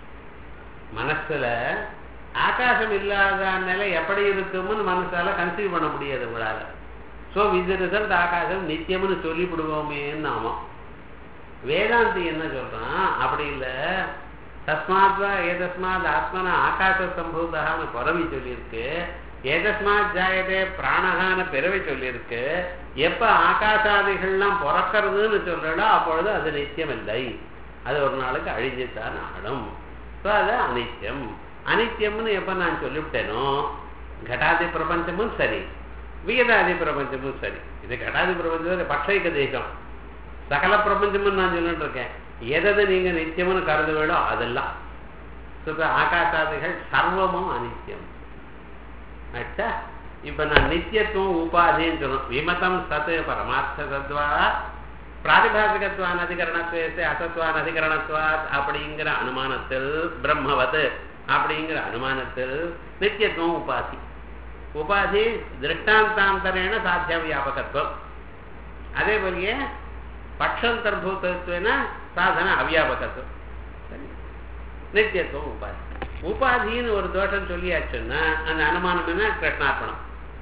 மனசுல ஆகாசம் இல்லாத நிலை எப்படி இருக்கும்னு மனசால கன்சீவ் பண்ண முடியாது உங்களால ஸோ வித் ரிசல்ட் ஆகாசம் நித்தியம்னு சொல்லிவிடுவோமேன்னு ஆமாம் வேதாந்தி என்ன சொல்றான் அப்படி இல்லை தஸ்மாத்வா ஏதஸ்மாத் ஆத்மனா ஆகாச சம்பூதான்னு புறவி சொல்லியிருக்கு ஏதஸ்மாத் ஜாயதே பிராணகான பிறவை சொல்லியிருக்கு எப்ப ஆகாசாதிகள்லாம் பிறக்கிறதுன்னு சொல்றடோ அப்பொழுது அது நித்தியம் இல்லை அது ஒரு நாளுக்கு அழிஞ்சுத்தான் ஆடும் ஸோ அது அனித்தியம் அனித்தியம்னு எப்ப நான் சொல்லிவிட்டேனோ கடாதி பிரபஞ்சமும் சரி விகதாதி பிரபஞ்சமும் சரி இது கடாதி பிரபஞ்சம் பட்சைக்க தேசம் சகல பிரபஞ்சமும் நான் சொல்லிட்டு இருக்கேன் எதை நீங்க நித்தியம்னு கருதுவேடோ அதெல்லாம் ஆகாசாதிகள் சர்வமும் அனித்தியம் ஆச்சா இப்ப நான் நித்தியத்துவம் உபாதின்னு சொல்லணும் விமதம் சத்து பரமார்த்த தத்வா பிராதிபாசிகத்வான் அதிகரணத்துவத்தை அசத்வான் அதிகரணத்துவாத் அப்படிங்கிற அனுமானத்தில் பிரம்மவத் அப்படிங்கிற அனுமானத்தில் நித்தியத்துவம் உபாதி உபாதி திருஷ்டாந்தாந்தரேன சாத்திய வியாபகத்துவம் அதே போலயே பட்சந்தர்பூதத்துவன சாதன அவியாபகத்துவம் நித்தியத்துவம் உபாதி உபாதின்னு ஒரு தோஷம் சொல்லியாச்சுன்னா அந்த அனுமானம் என்ன கிருஷ்ணார்ப்பணம்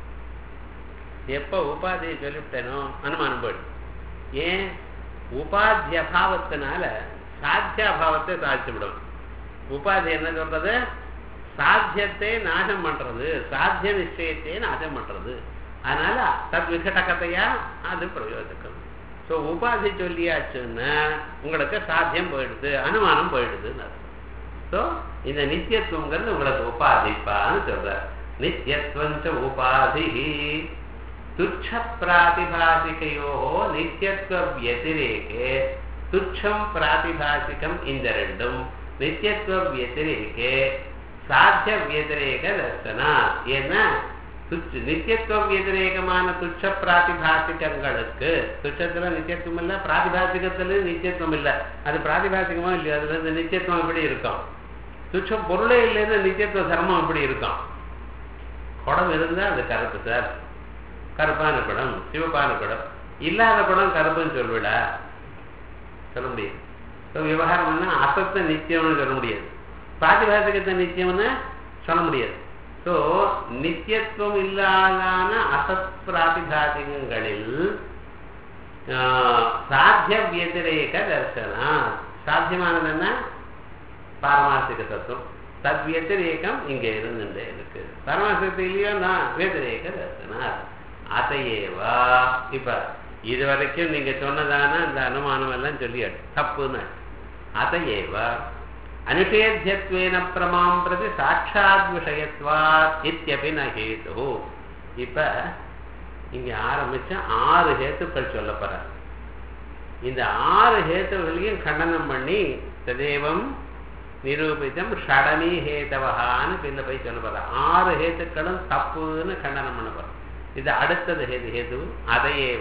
எப்ப உபாதியை சொல்லிவிட்டேனோ அனுமானம் போயிடும் ஏன் உபாத்திய அபாவத்தினால சாத்தியாபாவத்தை சாதிச்சு விடும் உபாதி என்ன சொல்றது சாத்தியத்தை நாசம் பண்றது சாத்திய நிச்சயத்தை நாசம் பண்றது அதனால தத் விகடகத்தையா அது பிரயோஜனம் ஸோ உபாதி சொல்லியாச்சுன்னா உங்களுக்கு சாத்தியம் போயிடுது அனுமானம் போயிடுதுன்னு அர்த்தம் ஸோ இந்த நித்தியத்துவங்கிறது உங்களுக்கு உபாதிப்பான்னு சொல்ற நித்தியத்துவஞ்ச உபாதி துச்ச பிராதிபாசிகையோ நித்தியத்துவ வியதிரேகே துச்சம் பிராதிபாசிகம் இந்த ரெண்டும் நித்தியத்துவ வியதிரேகே சாத்திய வியதிரேக தர்சனா ஏன்னா துச்ச நித்தியத்துவம் வியதிரேகமான துச்ச பிராதிபாசிகங்களுக்கு துச்சத்துல நித்தியத்துவம் இல்ல பிராதிபாசிகத்துல நித்தியத்துவம் இல்ல அது பிராதிபாசிகமா இல்லையா அதுல இந்த நித்தியத்துவம் எப்படி இருக்கும் துச்சம் பொருளே இல்லைன்னு நித்தியத்துவ தர்மம் எப்படி இருக்கும் குடம் இருந்தா அது கருப்பு சார் கருப்பான குடம் சிவப்பான குடம் இல்லாத குடம் கருப்புன்னு சொல்விடா சொல்ல முடியாது விவகாரம் என்ன அசத்த நித்தியம்னு சொல்ல முடியாது பிராதிபாசிகத்தை நித்தியம்னு சொல்ல முடியாது ஸோ நித்தியத்துவம் இல்லாதான அசத் பிராதிபாசிகங்களில் சாத்திய வியதிரேக தர்சனா சாத்தியமானது என்ன பாரமாசிக தத்துவம் தத் வியதிரேகம் இங்க இருந்துட்டே இருக்கு பரமாசிகத்து இல்லையோ நான் வியதிரேக தர்சனா அதையேவா இப்ப இது வரைக்கும் நீங்க சொன்னதான அந்த அனுமானம் எல்லாம் சொல்லியாடு தப்புன்னு அதையேவா அனுஷேத்தியத்வேன பிரமாம் பிரதி சாட்சாத் விஷயத்வா இத்தியபி நகேது இப்ப இங்க ஆரம்பிச்ச ஆறு ஹேத்துக்கள் சொல்ல போற இந்த ஆறு ஹேத்துகளையும் கண்டனம் பண்ணி ததேவம் நிரூபிதம் ஷடமி ஹேதவகான்னு பின்ன போய் சொல்ல போற ஆறு ஹேத்துக்களும் தப்புன்னு கண்டனம் பண்ண போறோம் இது அடுத்தது ஹேது ஹேது அதையேவ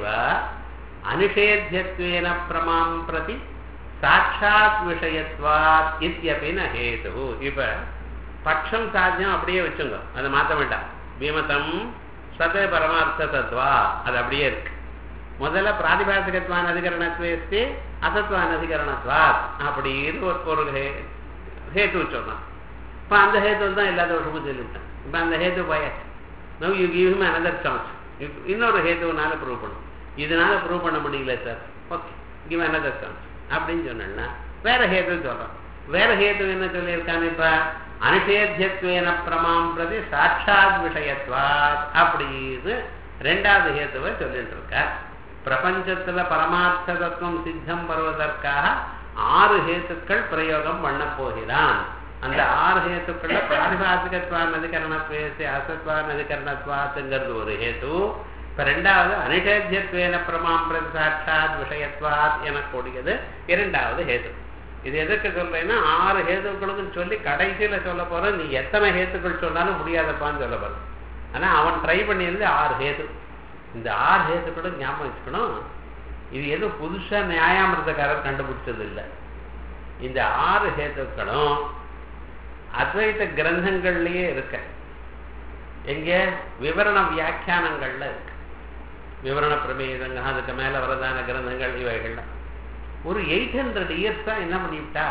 அனிஷேத்தியத்வேன பிரமாம் பிரதி சாட்சாத் விஷயத்வாத் இத்தியபின ஹேது இப்ப பட்சம் சாத்தியம் அப்படியே வச்சுங்க அதை மாற்ற வேண்டாம் பீமதம் சத பரமார்த்த தத்வா அது அப்படியே இருக்கு முதல்ல பிராதிபாசிகத்வான் அதிகரணத்வேஸ்தி அசத்வான் அதிகரணத்வாத் அப்படின்னு ஒரு ஒரு ஹே- ஹேத்து சொன்னான் இப்போ அந்த ஹேத்து தான் எல்லா தோஷமும் சொல்லிவிட்டேன் இப்போ அந்த ஹேத்து போயாச்சு no you give him another chance இன்னொரு ஹேத்துவனால ப்ரூவ் பண்ணும் இதனால ப்ரூவ் பண்ண முடியல sir okay give another chance அப்படின்னு சொன்னா வேற ஹேத்து சொல்றோம் வேற ஹேத்து என்ன சொல்லியிருக்கான்னு இப்ப அனிஷேத்தியத்வேன பிரமாம் பிரதி சாட்சாத் விஷயத்வாத் அப்படின்னு ரெண்டாவது ஹேத்துவை சொல்லிட்டு இருக்கார் பிரபஞ்சத்துல பரமார்த்த தத்துவம் சித்தம் வருவதற்காக ஆறு ஹேத்துக்கள் பிரயோகம் பண்ண போகிறான் அந்த ஆறு ஹேத்துக்கள்ல பிராதிபாசிகத்வான் அதிகரணத்வேசி அசத்வான் அதிகரணத்வாத்துங்கிறது ஒரு ஹேத்து இப்ப ரெண்டாவது அனிஷேத்தியத்வேன பிரமாம் பிரதி சாட்சாத் விஷயத்வாத் எனக்கூடியது இரண்டாவது ஹேத்து இது எதுக்கு சொல்றேன்னா ஆறு ஹேத்துக்களுக்கும் சொல்லி கடைசியில சொல்ல போற நீ எத்தனை ஹேத்துக்கள் சொன்னாலும் முடியாதப்பான்னு சொல்ல போற ஆனா அவன் ட்ரை பண்ணியிருந்து ஆறு ஹேத்து இந்த ஆறு ஹேத்துக்களும் ஞாபகம் வச்சுக்கணும் இது எதுவும் புதுசா நியாயாமிரதக்காரர் கண்டுபிடிச்சது இல்லை இந்த ஆறு ஹேத்துக்களும் அத்வைத கிரந்தங்கள்லயே இருக்க எங்க விவரண வியாக்கியானங்கள்ல இருக்கு விவரண பிரமேதங்க அதுக்கு மேல வரதான கிரந்தங்கள் இவைகள்ல ஒரு எயிட் ஹண்ட்ரட் இயர்ஸா என்ன பண்ணிவிட்டா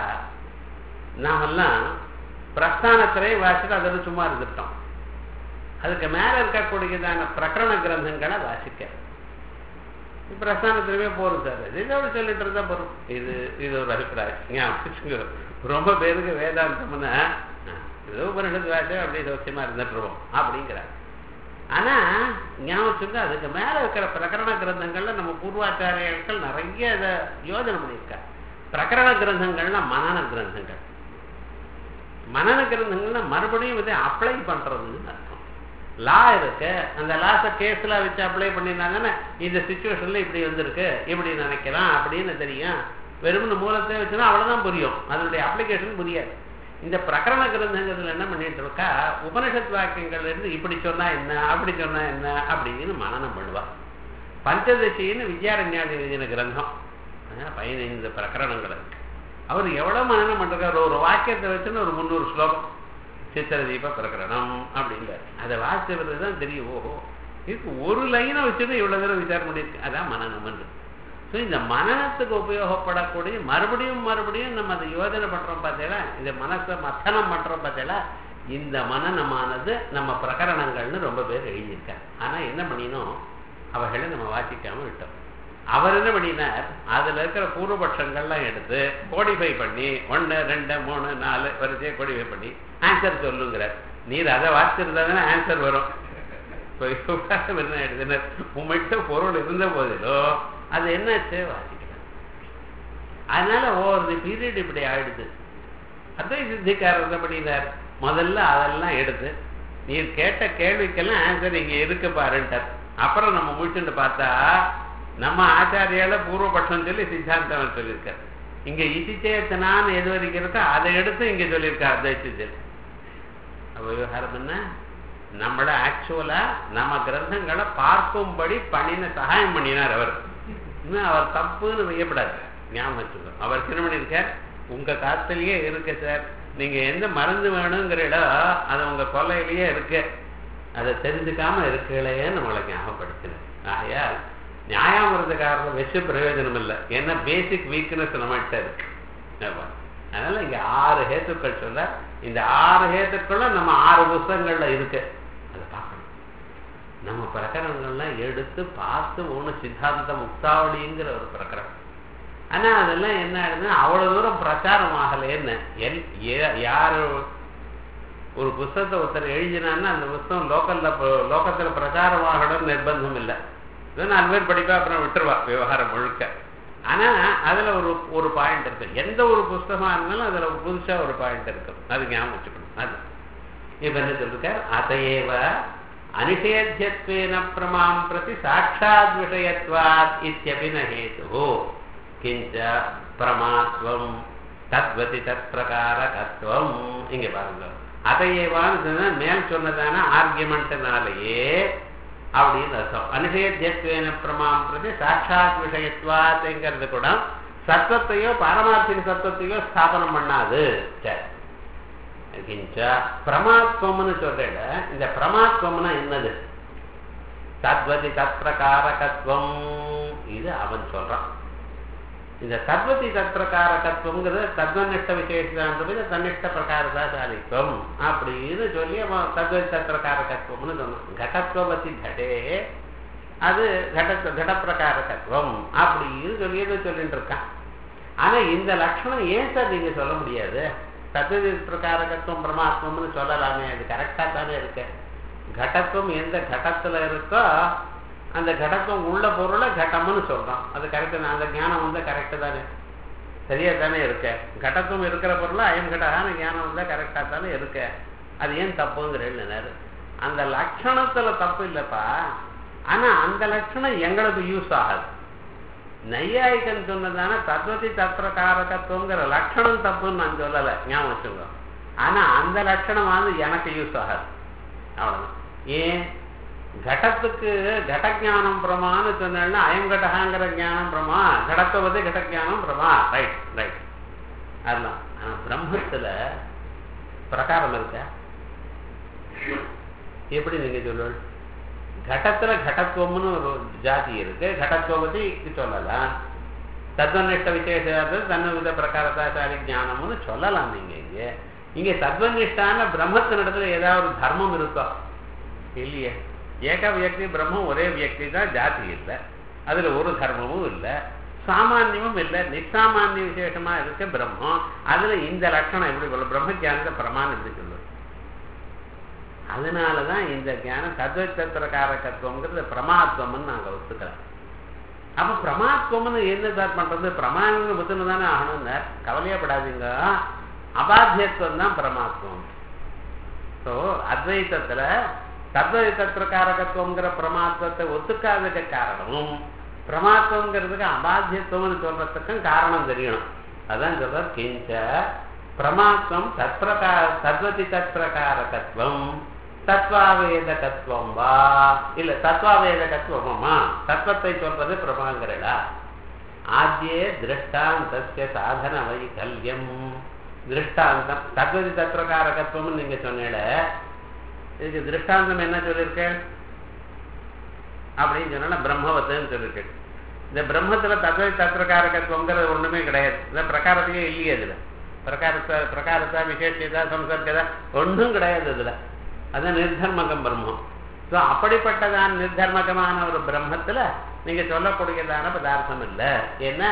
நாமெல்லாம் பிரஸ்தானத்திலே வாசிட்டு அதோட சும்மா இருந்துட்டோம் அதுக்கு மேல இருக்கக்கூடியதான பிரகரண கிரந்தங்களை வாசிக்க பிரஸ்தானத்திலுமே போறோம் சார் இதோட சொல்லிட்டு இருந்தா போறோம் இது இது ஒரு அபிப்பிராயம் ஞாபகம் வச்சுக்கோ. ரொம்ப பேருக்கு வேதாந்தம்னா ஏதோ உபனிஷத்து வாசம் அப்படியே சௌக்கியமா இருந்துட்டு இருவோம் அப்படிங்கிறார் ஆனா ஞாபகம் வச்சுக்கோ, அதுக்கு மேல இருக்கிற பிரகரண கிரந்தங்கள்ல நம்ம பூர்வாச்சாரியர்கள் நிறைய இதை யோஜனை பண்ணியிருக்காங்க பிரகரண கிரந்தங்கள்னா மனன கிரந்தங்கள் மனன கிரந்தங்கள்னா மறுபடியும் இதை அப்ளை பண்றதுன்னு அர்த்தம் லா இருக்கு அந்த லாஸை கேஸ்ல வச்சு அப்ளை பண்ணியிருந்தாங்கன்னா இந்த சுச்சுவேஷன்ல இப்படி வந்திருக்கு இப்படி நினைக்கலாம் அப்படின்னு தெரியும் வெறும் மூலத்தை வச்சுன்னா அவ்வளவுதான் புரியும் அதனுடைய அப்ளிகேஷன் புரியாது இந்த பிரகரண கிரந்தங்கள்ல என்ன பண்ணிட்டு இருக்கா உபனிஷத் வாக்கியங்கள்ல இருந்து இப்படி சொன்னா என்ன அப்படி சொன்னா என்ன அப்படின்னு மனனம் பண்ணுவா பஞ்சதசின்னு வித்யாரண்யாதி எழுதின கிரந்தம் அதான் பதினைந்து பிரகரணங்கள் இருக்கு அவர் எவ்வளவு மனனம் பண்றாரு ஒரு வாக்கியத்தை வச்சுன்னு ஒரு முந்நூறு ஸ்லோகம் சித்திரதீப பிரகரணம் அப்படிங்கிறார் அதை வாசிக்கிறது தான் தெரியும் ஓஹோ இதுக்கு ஒரு லைனை வச்சுட்டு இவ்வளவு தூரம் விசாரம் பண்ணியிருக்கு அதான் மனநம்ன்றது ஸோ இந்த மனநத்துக்கு உபயோகப்படக்கூடிய மறுபடியும் மறுபடியும் நம்ம அதை யோஜனை பண்றோம் பார்த்தீங்களா இந்த மனசை மத்தனம் பண்றோம் பார்த்தீங்களா இந்த மனநமானது நம்ம பிரகரணங்கள்னு ரொம்ப பேர் எழுதியிருக்காங்க ஆனா என்ன பண்ணினோம் அவைகளை நம்ம வாசிக்காம விட்டோம் அவர் என்ன பண்ணினார் அதுல இருக்கிற பூர்வபட்சங்கள்லாம் எடுத்து கோடிஃபை பண்ணி ஒன்னு ரெண்டு மூணு நாலு வரிசையை கோடிஃபை பண்ணி ஆன்சர் சொல்லுங்கிறார் நீர் அதை வாசிச்சிருந்தா தானே ஆன்சர் வரும் இப்போ விவகாரம் என்ன எழுதினர் உங்கள்கிட்ட பொருள் இருந்த போதிலும் அது என்னாச்சு வாசிக்கலாம் அதனால ஒவ்வொரு பீரியட் இப்படி ஆயிடுது அதான் சித்திக்காரர் என்ன பண்ணினார் முதல்ல அதெல்லாம் எடுத்து நீர் கேட்ட கேள்விக்கெல்லாம் ஆன்சர் இங்க இருக்கு பாருன்ட்டார் அப்புறம் நம்ம முடிச்சுட்டு பார்த்தா நம்ம ஆச்சாரியால பூர்வபட்சம் சொல்லி சித்தாந்தம் சொல்லியிருக்கார் இங்க இசிச்சேத்தனான்னு எது வரைக்கும் இருக்கோ அதை எடுத்து இங்க சொல்லியிருக்கார் அத்வைத்தத்தில் அப்ப விவகாரம் என்ன நம்மள ஆக்சுவலா நம்ம கிரந்தங்களை பார்க்கும்படி பண்ணின சகாயம் பண்ணினார் அவர் இன்னும் அவர் தப்புன்னு வையப்படாது ஞாபகம் வச்சுக்கோ அவர் என்ன பண்ணியிருக்கார் உங்க காத்துலயே இருக்கு சார் நீங்க எந்த மருந்து வேணுங்கிற இடம் அது உங்க கொல்லையிலேயே இருக்கு அதை தெரிஞ்சுக்காம இருக்கலையே நம்மளை ஞாபகப்படுத்தின ஆகையால் நியாயாமிரதக்காரர் வச்சு பிரயோஜனம் இல்லை ஏன்னா பேசிக் வீக்னஸ் நம்மகிட்ட இருக்கு ஆமா. அதனால இங்க ஆறு ஹேத்துக்கள் சொல்ல இந்த ஆறு ஹேத்துக்களும் நம்ம ஆறு புஸ்தகங்கள்ல இருக்கு அதை பார்க்கணும் நம்ம பிரகரணங்கள்லாம் எடுத்து பார்த்து ஒண்ணு சித்தாந்த முக்தாவளிங்கிற ஒரு பிரகரணம் ஆனா அதெல்லாம் என்ன ஆயிடுதுன்னா அவ்வளவு தூரம் பிரச்சாரம் ஆகலைன்னு எல் ஏ- யாரு ஒரு புஸ்தகத்தை ஒருத்தர் எழுதினான்னா அந்த புஸ்தகம் லோக்கல்ல ப- லோகத்துல பிரச்சாரம் ஆகணும்னு நிர்பந்தம் இல்லை இதோ நாலு பேர் படிப்பா அப்புறம் விட்டுருவா விவகாரம் முழுக்க ஆனா அதுல ஒரு ஒரு பாயிண்ட் இருக்கு எந்த ஒரு புஸ்தகமா இருந்தாலும் அதுல ஒரு புதுசா ஒரு பாயிண்ட் இருக்கும் அது ஞாபகம் வச்சுக்கணும் அது இப்ப என்ன சொல்லிருக்க அதையேவ அனிஷேத்தியத்வேன பிரமாம் பிரதி சாட்சாத் விஷயத்வாத் இத்தியபி ந ஹேது கிஞ்ச பிரமாத்வம் தத்வதி தத் பிரகாரகத்துவம் இங்க பாருங்க அதையேவான்னு சொன்னா மேல் சொன்னதான ஆர்கியுமெண்ட்னாலேயே அப்படின்னு அர்த்தம் அனுஷயத்தியத்துவேன பிரமாம் பிரதி சாட்சாத் விஷயத்துவாத்துங்கிறது கூட சத்தத்தையோ பாரமார்த்திக சத்தத்தையோ ஸ்தாபனம் பண்ணாது சரி கிஞ்ச பிரமாத்வம்னு சொல்றேன் இந்த பிரமாத்வம்னா என்னது தத்வதி தத் பிரகாரகத்துவம் இது அவன் சொல்றான் இந்த தத்வதி தத் பிரகாரகத்துவங்கிறது தத்வனிஷ்ட விசேஷான்றது தன்னிஷ்ட பிரகாரதாசாலித்துவம் அப்படின்னு சொல்லி அவன் தத்வதி தத் பிரகாரகத்துவம்னு சொன்னான் கடத்துவபதி கடே அது கட கடப்பிரகாரகத்துவம் அப்படின்னு சொல்லியது சொல்லிட்டு இருக்கான் ஆனா இந்த லட்சணம் ஏன் சார் நீங்க சொல்ல முடியாது தத்வதி பிரகாரகத்துவம் பிரமாத்வம்னு சொல்லலாமே அது கரெக்டா தானே இருக்கு கடத்துவம் எந்த கடத்துல இருக்கோ அந்த கடத்துவம் உள்ள பொருளை கடம்னு சொல்றோம் அது கரெக்டு அந்த ஞானம் வந்து கரெக்டு தானே சரியா தானே இருக்க கடத்துவம் இருக்கிற பொருளை அயம் கடகான ஞானம் வந்தா கரெக்டா தானே இருக்க அது ஏன் தப்புங்கிறேன் அந்த லட்சணத்துல தப்பு இல்லப்பா ஆனா அந்த லட்சணம் எங்களுக்கு யூஸ் ஆகாது நையாயிகன் சொன்னதான தத்வதி தத்ரகாரகத்துவங்கிற லட்சணம் தப்புன்னு நான் சொல்லலை ஞாபகம் வச்சுக்கோ ஆனா அந்த லட்சணம் வந்து எனக்கு யூஸ் ஆகாது அவ்வளவுதான் ஏன் கடத்துக்கு கடஜானம் பிரமான்னு சொன்னா அயம் கடகாங்கிற ஞானம் பிரமா கடத்துவது கடஜானம் பிரமா ரைட் ரைட் அதெல்லாம் ஆனா பிரம்மத்துல பிரகாரம் இருக்க எப்படி நீங்க சொல்லுவீங்க கடத்துல கடத்துவம்னு ஒரு ஜாதி இருக்கு கடத்துவபதி சொல்லலாம் தத்வனிஷ்ட விசேஷாது தன்னுவித பிரகாரத்தாசாலி ஞானம்னு சொல்லலாம் நீங்க இங்க இங்க தத்வனிஷ்டான பிரம்மத்தினிடத்துல ஏதாவது ஒரு தர்மம் இருக்கா இல்லையே ஏக வியக்தி பிரம்மம் ஒரே வியக்தி தான் ஜாதி இல்லை அதுல ஒரு தர்மமும் இல்லை சாமானியமும் இல்லை நிசாமானிய விசேஷமா இருக்க பிரம்மம் அதுல இந்த லட்சணம் எப்படி சொல்ல பிரம்ம ஜானத்தை பிரமாணம் எப்படி சொல்லுவது அதனாலதான் இந்த ஞானம் தத்வத்திரகாரகத்துவங்கிறது பிரமாத்வம்னு நாங்க ஒத்துக்கிறோம் அப்ப பிரமாத்வம்னு என்ன சார் பண்றது பிரமாணம்னு ஒத்துன்னு தானே ஆகணும்னு கவலையப்படாதீங்க அபாத்தியத்துவம் தான் பிரமாத்வம் ஸோ அத்வைத்தத்துல தத்வைத்திரகாரகத்துவங்கிற பிரமாத்வத்தை ஒத்துக்காததுக்கு காரணமும் பிரமாத்வங்கிறதுக்கு அபாத்தியத்துவம்னு சொல்றதுக்கும் காரணம் தெரியணும் அதான் சொல்ற கிஞ்ச பிரமாத்வம் தத்பிரகா தத்வதி தத்பிரகாரகத்துவம் தத்வாவேதகத்துவம் வா இல்ல தத்வாவேதகத்துவமா தத்துவத்தை சொல்றது பிரமாங்கிறடா ஆத்தியே திருஷ்டாந்தஸ்ய சாதன வைகல்யம் திருஷ்டாந்தம் தத்வதி தத்பிரகாரகத்துவம் நீங்க சொன்னேட இதுக்கு திருஷ்டாந்தம் என்ன சொல்லியிருக்கேன் அப்படின்னு சொன்னா பிரம்மவத்துன்னு சொல்லியிருக்கேன் இந்த பிரம்மத்துல தத்வதி தத்பிரகாரகத்துவங்கிறது ஒண்ணுமே கிடையாது இந்த பிரகாரத்தையே இல்லையே இதுல பிரகாரத்தை பிரகாரத்தா விசேஷதா சம்சர்கதா ஒன்றும் கிடையாது இதுல அது நிர்தர்மகம் பிரம்மம் ஸோ அப்படிப்பட்டதான் நிர்தர்மகமான ஒரு பிரம்மத்துல நீங்க சொல்லக்கூடியதான பதார்த்தம் இல்லை ஏன்னா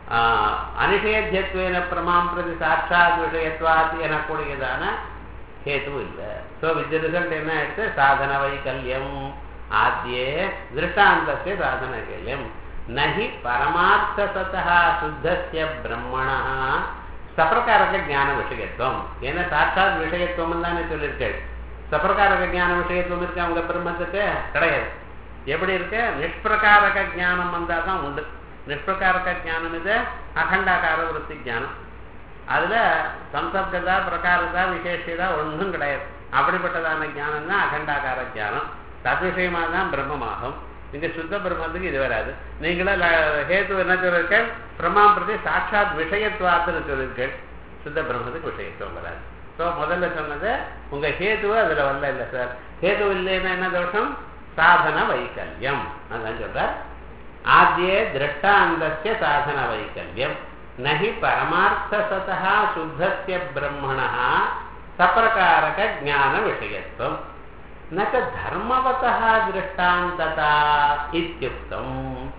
அனிஷேத்தியத்துவேன பிரமாம் பிரதி சாட்சாத் விஷயத்வாத் எனக்கூடியதான ஹேத்து இல்லை ஸோ வித் ரிசல்ட் என்ன ஆயிடுச்சு சாதன வைக்கல்யம் ஆத்தியே திருஷ்டாந்தஸ்ய சாதன வைக்கல்யம் நகி பரமார்த்தசதா சுத்தஸ்ய பிரம்மணா சப்பிரகாரக ஞான விஷயத்துவம் ஏன்னா சாட்சாத் விஷயத்துவம் தானே சொல்லியிருக்கேன் சப்பிரகாரக ஞான விஷயத்துவம் இருக்கு அவங்க பிரம்மத்துக்கு கிடையாது எப்படி இருக்கு நிஷ்பிரகாரக ஞானம் வந்தால் தான் உண்டு நிஷ்பிரகாரக ஞானம் இது அகண்டாகார விருத்தி ஞானம் அதுல சம்சப்ததா பிரகாரதா விசேஷதா ஒன்றும் கிடையாது அப்படிப்பட்டதான ஞானம் தான் அகண்டாகார ஞானம் தத்விஷயமா தான் பிரம்மமாகும் இங்க சுத்த பிரம்மத்துக்கு இது வராது நீங்களே ஹேத்து என்ன சொல்லிருக்கேன் பிரமாம் பிரதி சாட்சாத் விஷயத்துவாத்துன்னு சொல்லியிருக்கேன் சுத்த பிரம்மத்துக்கு விஷயத்துவம் வராது ஸோ முதல்ல சொன்னது உங்க ஹேத்துவ அதுல வரல இல்லை சார் ஹேத்து இல்லைன்னா என்ன தோஷம் சாதன வைக்கல்யம் அதான் சொல்ற ஆத்தியே திருஷ்டாந்தஸ்ய சாதன வைக்கல்யம் நகி பரமார்த்தசதா சுத்தஸ்ய பிரம்மணா சப்பிரகாரக ஞான விஷயத்துவம் ந தர்மவதா திருஷ்டாந்ததா இத்தியுக்தம்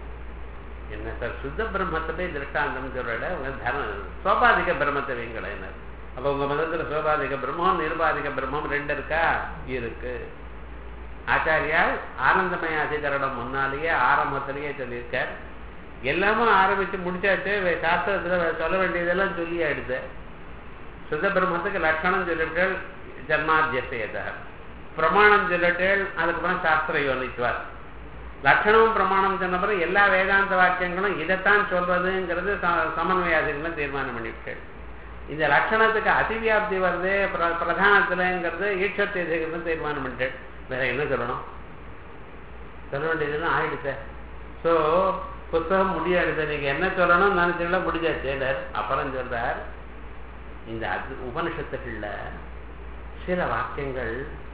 என்ன சார் சுத்த பிரம்மத்தை போய் திருஷ்டாந்தம் சொல்ற உங்க தர்ம சோபாதிக பிரம்மத்தை வைங்களேன் அப்ப உங்க மதத்துல சோபாதிக பிரம்மம் நிர்பாதிக பிரம்மம் ரெண்டு இருக்கா இருக்கு ஆச்சாரியால் ஆனந்தமய அதிகரணம் முன்னாலேயே ஆரம்பத்திலேயே சொல்லியிருக்கார் எல்லாமும் ஆரம்பிச்சு முடிச்சாச்சு சாஸ்திரத்துல சொல்ல வேண்டியதெல்லாம் சொல்லி ஆயிடுது சுத்த பிரம்மத்துக்கு லட்சணம் சொல்லிவிட்டால் ஜன்மாத்தியசேதா பிரமாணம் சொல்லிட்டேள் அதுக்கப்புறம் சாஸ்திர யோனிச்சுவார் லட்சணமும் பிரமாணம் சொன்ன பிறகு எல்லா வேதாந்த வாக்கியங்களும் இதைத்தான் சொல்றதுங்கிறது சமன்வயாதிகளும் தீர்மானம் பண்ணிவிட்டேன் இந்த லட்சணத்துக்கு அதிவியாப்தி வருது பிர பிரதானத்துலங்கிறது ஈட்சத்தை தீர்மானம் பண்ணிட்டு வேற என்ன சொல்லணும் சொல்ல வேண்டியதுன்னு ஆயிடுச்சே ஸோ புத்தகம் முடியாது நீங்க என்ன சொல்லணும்னு நினைச்சீங்களா முடிஞ்சாச்சு அப்புறம் சொல்றார் இந்த அது உபனிஷத்துகள்ல சில வாக்கியங்கள்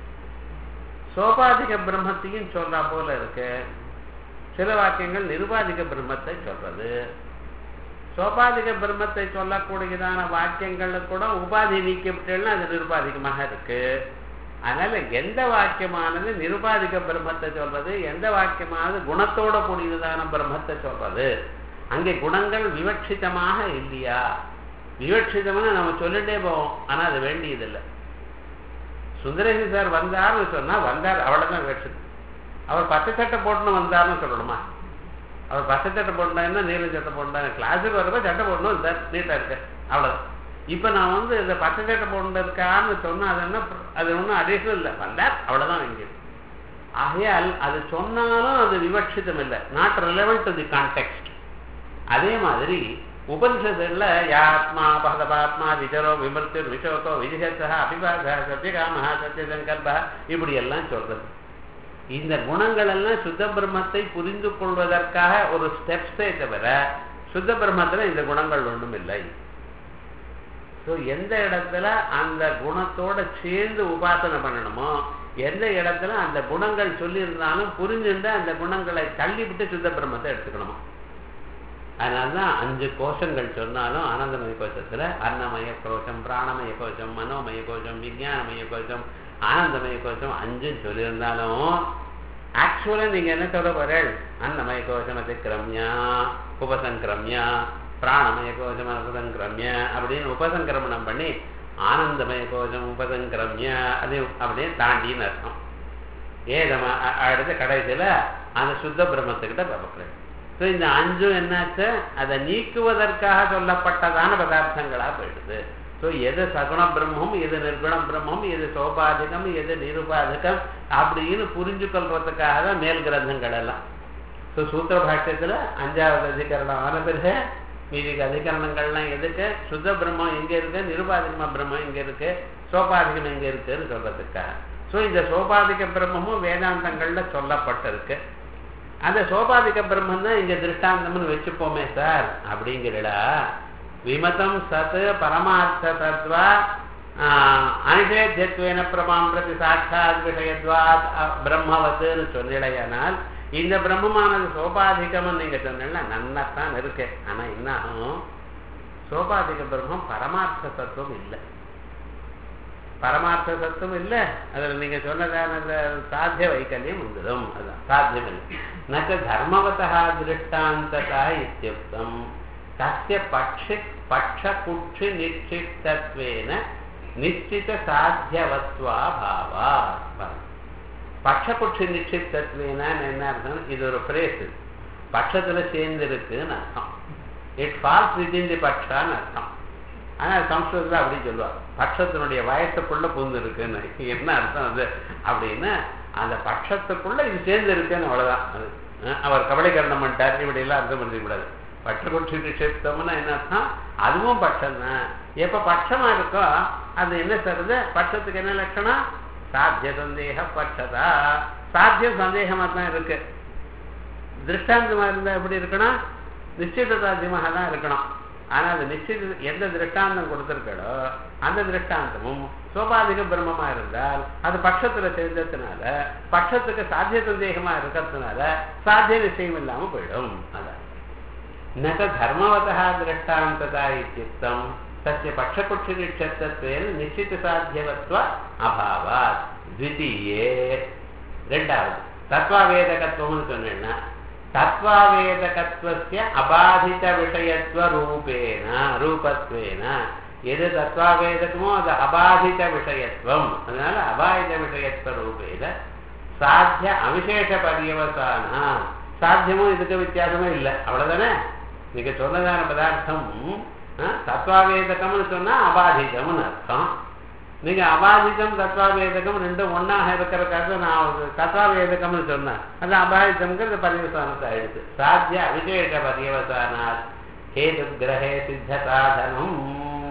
சோபாதிக பிரம்மத்தையும் சொல்றா போல இருக்கு சில வாக்கியங்கள் நிருபாதிக பிரம்மத்தை சொல்றது சோபாதிக பிரம்மத்தை சொல்லக்கூடியதான வாக்கியங்கள்ல கூட உபாதி நீக்கப்பட்டேன்னா அது நிருபாதிகமாக இருக்கு அதனால எந்த வாக்கியமானது நிருபாதிக பிரம்மத்தை சொல்றது எந்த வாக்கியமானது குணத்தோட கூடியதான பிரம்மத்தை சொல்றது அங்கே குணங்கள் விவட்சிதமாக இல்லையா விவட்சிதம்னு நம்ம சொல்லிட்டே போவோம் ஆனா அது வேண்டியதில்லை சுந்தரேசி சார் வந்தார்னு சொன்னா வந்தார் அவ்வளவுதான் விவட்சிதம் அவர் பச்சை சட்டை போட்டுன்னு வந்தார்னு சொல்லணுமா அவர் பச்சை சட்டை போட்டா நீல சட்டை போட்டா கிளாஸுக்கு வரப்ப சட்டை போடணும் சார் நீட்டா இருக்கு அவ்வளவுதான் இப்ப நான் வந்து இந்த பச்சை சட்டை போட்டுருக்கான்னு சொன்னா அது என்ன அது ஒன்றும் அடிஷனல் இல்லை வந்தார் அவ்வளவுதான் வேண்டியது ஆகையால் அது சொன்னாலும் அது விவட்சிதம் இல்லை not relevant to the context அதே மாதிரி உபனிஷத்துல யாத்மா பகதபாத்மா விஜரோ விமர்த்து விஷோகோ விஜயசா அபிபாக சத்தியகாம சத்தியசங்கல்ப இப்படி எல்லாம் சொல்றது இந்த குணங்கள் எல்லாம் சுத்த பிரம்மத்தை புரிந்து கொள்வதற்காக ஒரு ஸ்டெப்ஸே தவிர சுத்த பிரம்மத்துல இந்த குணங்கள் ஒன்றும் இல்லை ஸோ எந்த இடத்துல அந்த குணத்தோட சேர்ந்து உபாசனை பண்ணணுமோ எந்த இடத்துல அந்த குணங்கள் சொல்லியிருந்தாலும் புரிஞ்சுட்டு அந்த குணங்களை தள்ளிவிட்டு சுத்த பிரம்மத்தை எடுத்துக்கணுமா அதனால்தான் அஞ்சு கோஷங்கள் சொன்னாலும் ஆனந்தமய கோஷத்துல அன்னமய கோஷம் பிராணமய கோஷம் மனோமய கோஷம் விஞ்ஞானமய கோஷம் ஆனந்தமய கோஷம் அஞ்சும் சொல்லியிருந்தாலும் ஆக்சுவலா நீங்க என்ன சொல்ல போறீள் அன்னமய கோஷம் அதிக்கிரமியா உபசங்கிரமியா பிராணமய கோஷம் உபசங்கிரமிய அப்படின்னு உபசங்கிரமணம் பண்ணி ஆனந்தமய கோஷம் உபசங்கிரமிய அது அப்படியே தாண்டின்னு அர்த்தம் ஏதமா அடுத்த கடைசியில அந்த சுத்த பிரம்மத்துக்கிட்ட பார்க்கிறேன் ஸோ இந்த அஞ்சும் என்னாச்சு அதை நீக்குவதற்காக சொல்லப்பட்டதான பதார்த்தங்களா போயிடுது ஸோ எது சகுண பிரம்மம் எது நிர்குண பிரம்மம் எது சோபாதிகம் எது நிருபாதிகம் அப்படின்னு புரிஞ்சு கொள்றதுக்காக தான் மேல் கிரந்தங்கள் எல்லாம் ஸோ சூத்திர பாஷ்யத்தில் அஞ்சாவது அதிகரணம் ஆன பிறகு மீதி அதிகரணங்கள்லாம் எதுக்கு சுத்த பிரம்மம் எங்க இருக்கு நிருபாதிகம பிரம்மம் எங்க இருக்கு சோபாதிகம் எங்க இருக்குன்னு சொல்றதுக்காக ஸோ இந்த சோபாதிக பிரம்மமும் வேதாந்தங்கள்ல சொல்லப்பட்டிருக்கு அந்த சோபாதிக பிரம்மன் தான் இங்க திருஷ்டாந்தம்னு வச்சுப்போமே சார் அப்படிங்கிறடா விமதம் சத் பரமார்த்த தத்வா அனிஷேத்தியத்துவேன பிரமாம் பிரதி சாட்சாத் விஷயத்வாத் பிரம்மவத்துன்னு சொன்னிடையானால் இந்த பிரம்மமானது சோபாதிகம்னு நீங்க சொன்னா நன்னாத்தான் இருக்கு ஆனா என்ன ஆகும் சோபாதிக பிரம்மம் பரமார்த்த தத்துவம் இல்லை பரமார்த்த தத்துவம் இல்லை அதில் நீங்க சொன்னதான அந்த சாத்திய வைக்கல்யம் வந்துடும் அதுதான் சாத்தியம் இல்லை நச்ச தர்மவதா திருஷ்டாந்ததா இத்தியுக்தம் தஸ்ய பட்சி பட்சகுட்சி நிச்சித்தத்வேன நிச்சித சாத்தியவத்வா பாவா பட்சகுட்சி நிச்சித்தத்வேன என்ன அர்த்தம் இது ஒரு பிரேஸ் பட்சத்துல சேர்ந்து இருக்குன்னு அர்த்தம் இட் ஃபால்ஸ் வித்தின் தி பட்சான்னு அர்த்தம் ஆனா சம்ஸ்கிருதத்தில் அப்படி சொல்லுவார் பட்சத்தினுடைய வயசுக்குள்ள புகுந்து இருக்குன்னு என்ன அர்த்தம் அது அப்படின்னு அந்த பட்சத்துக்குள்ள இது சேர்ந்து இருக்குன்னு அவ்வளவுதான் அது அவர் கபலீகரணம் பண்ணிட்டார் இப்படி எல்லாம் அர்த்தம் பண்ணிக்க கூடாது பட்சகுட்சி நிஷேப்தம்னா என்ன அர்த்தம் அதுவும் பட்சம் தான் எப்ப பட்சமா இருக்கோ அது என்ன சொல்றது பட்சத்துக்கு என்ன லட்சணம் சாத்திய சந்தேக பட்சதா சாத்தியம் சந்தேகமா தான் இருக்கு திருஷ்டாந்தமா இருந்தா எப்படி இருக்கணும் நிச்சயித சாத்தியமாக தான் இருக்கணும் ஆனா அது நிச்சயித எந்த திருஷ்டாந்தம் கொடுத்திருக்கோ அந்த திருஷ்டாந்தமும் சோபாதிக பிரம்மமா இருந்தால் அது பட்சத்துல சேர்ந்ததுனால பட்சத்துக்கு சாத்திய சந்தேகமா இருக்கிறதுனால சாத்திய நிச்சயம் இல்லாம போயிடும் அதான் நக தர்மவதா திருஷ்டாந்ததா இத்தியுக்தம் தस्य பட்சபட்சனிஷத்தத்வேன நிச்சித சாத்தியவத்வ அபாவாத் த்விதீயே ரெண்டாவது தத்வாவேதகத்துவம்னு சொன்னேன்னா தத்வாவேதகத்துவஸ்ய அபாதித விஷயத்துவ ரூபேன ரூபத்வேன எது தத்வாவேதகமோ அது அபாதித விஷயத்துவம் அதனால அபாதித விஷயத்துவ ரூபேன சாத்திய அவிசேஷ பரியவசானா சாத்தியமும் இதுக்கு வித்தியாசமே இல்லை அவ்வளவுதானே நீங்க சொன்னதான பதார்த்தம் தத்வாவேதகம்னு சொன்னா அபாதிதம்னு அர்த்தம் நீங்க அபாதிதம் தத்வாவேதகம் ரெண்டும் ஒன்னாக இருக்கிறதுக்காக நான் தத்வாவேதகம்னு சொன்னேன் அது அபாதிதம்ங்கிறது பரியவசானத்தை ஆயிடுச்சு சாத்திய அவிசேஷ பரியவசானா ஹேது கிரகே சித்த சாதனம்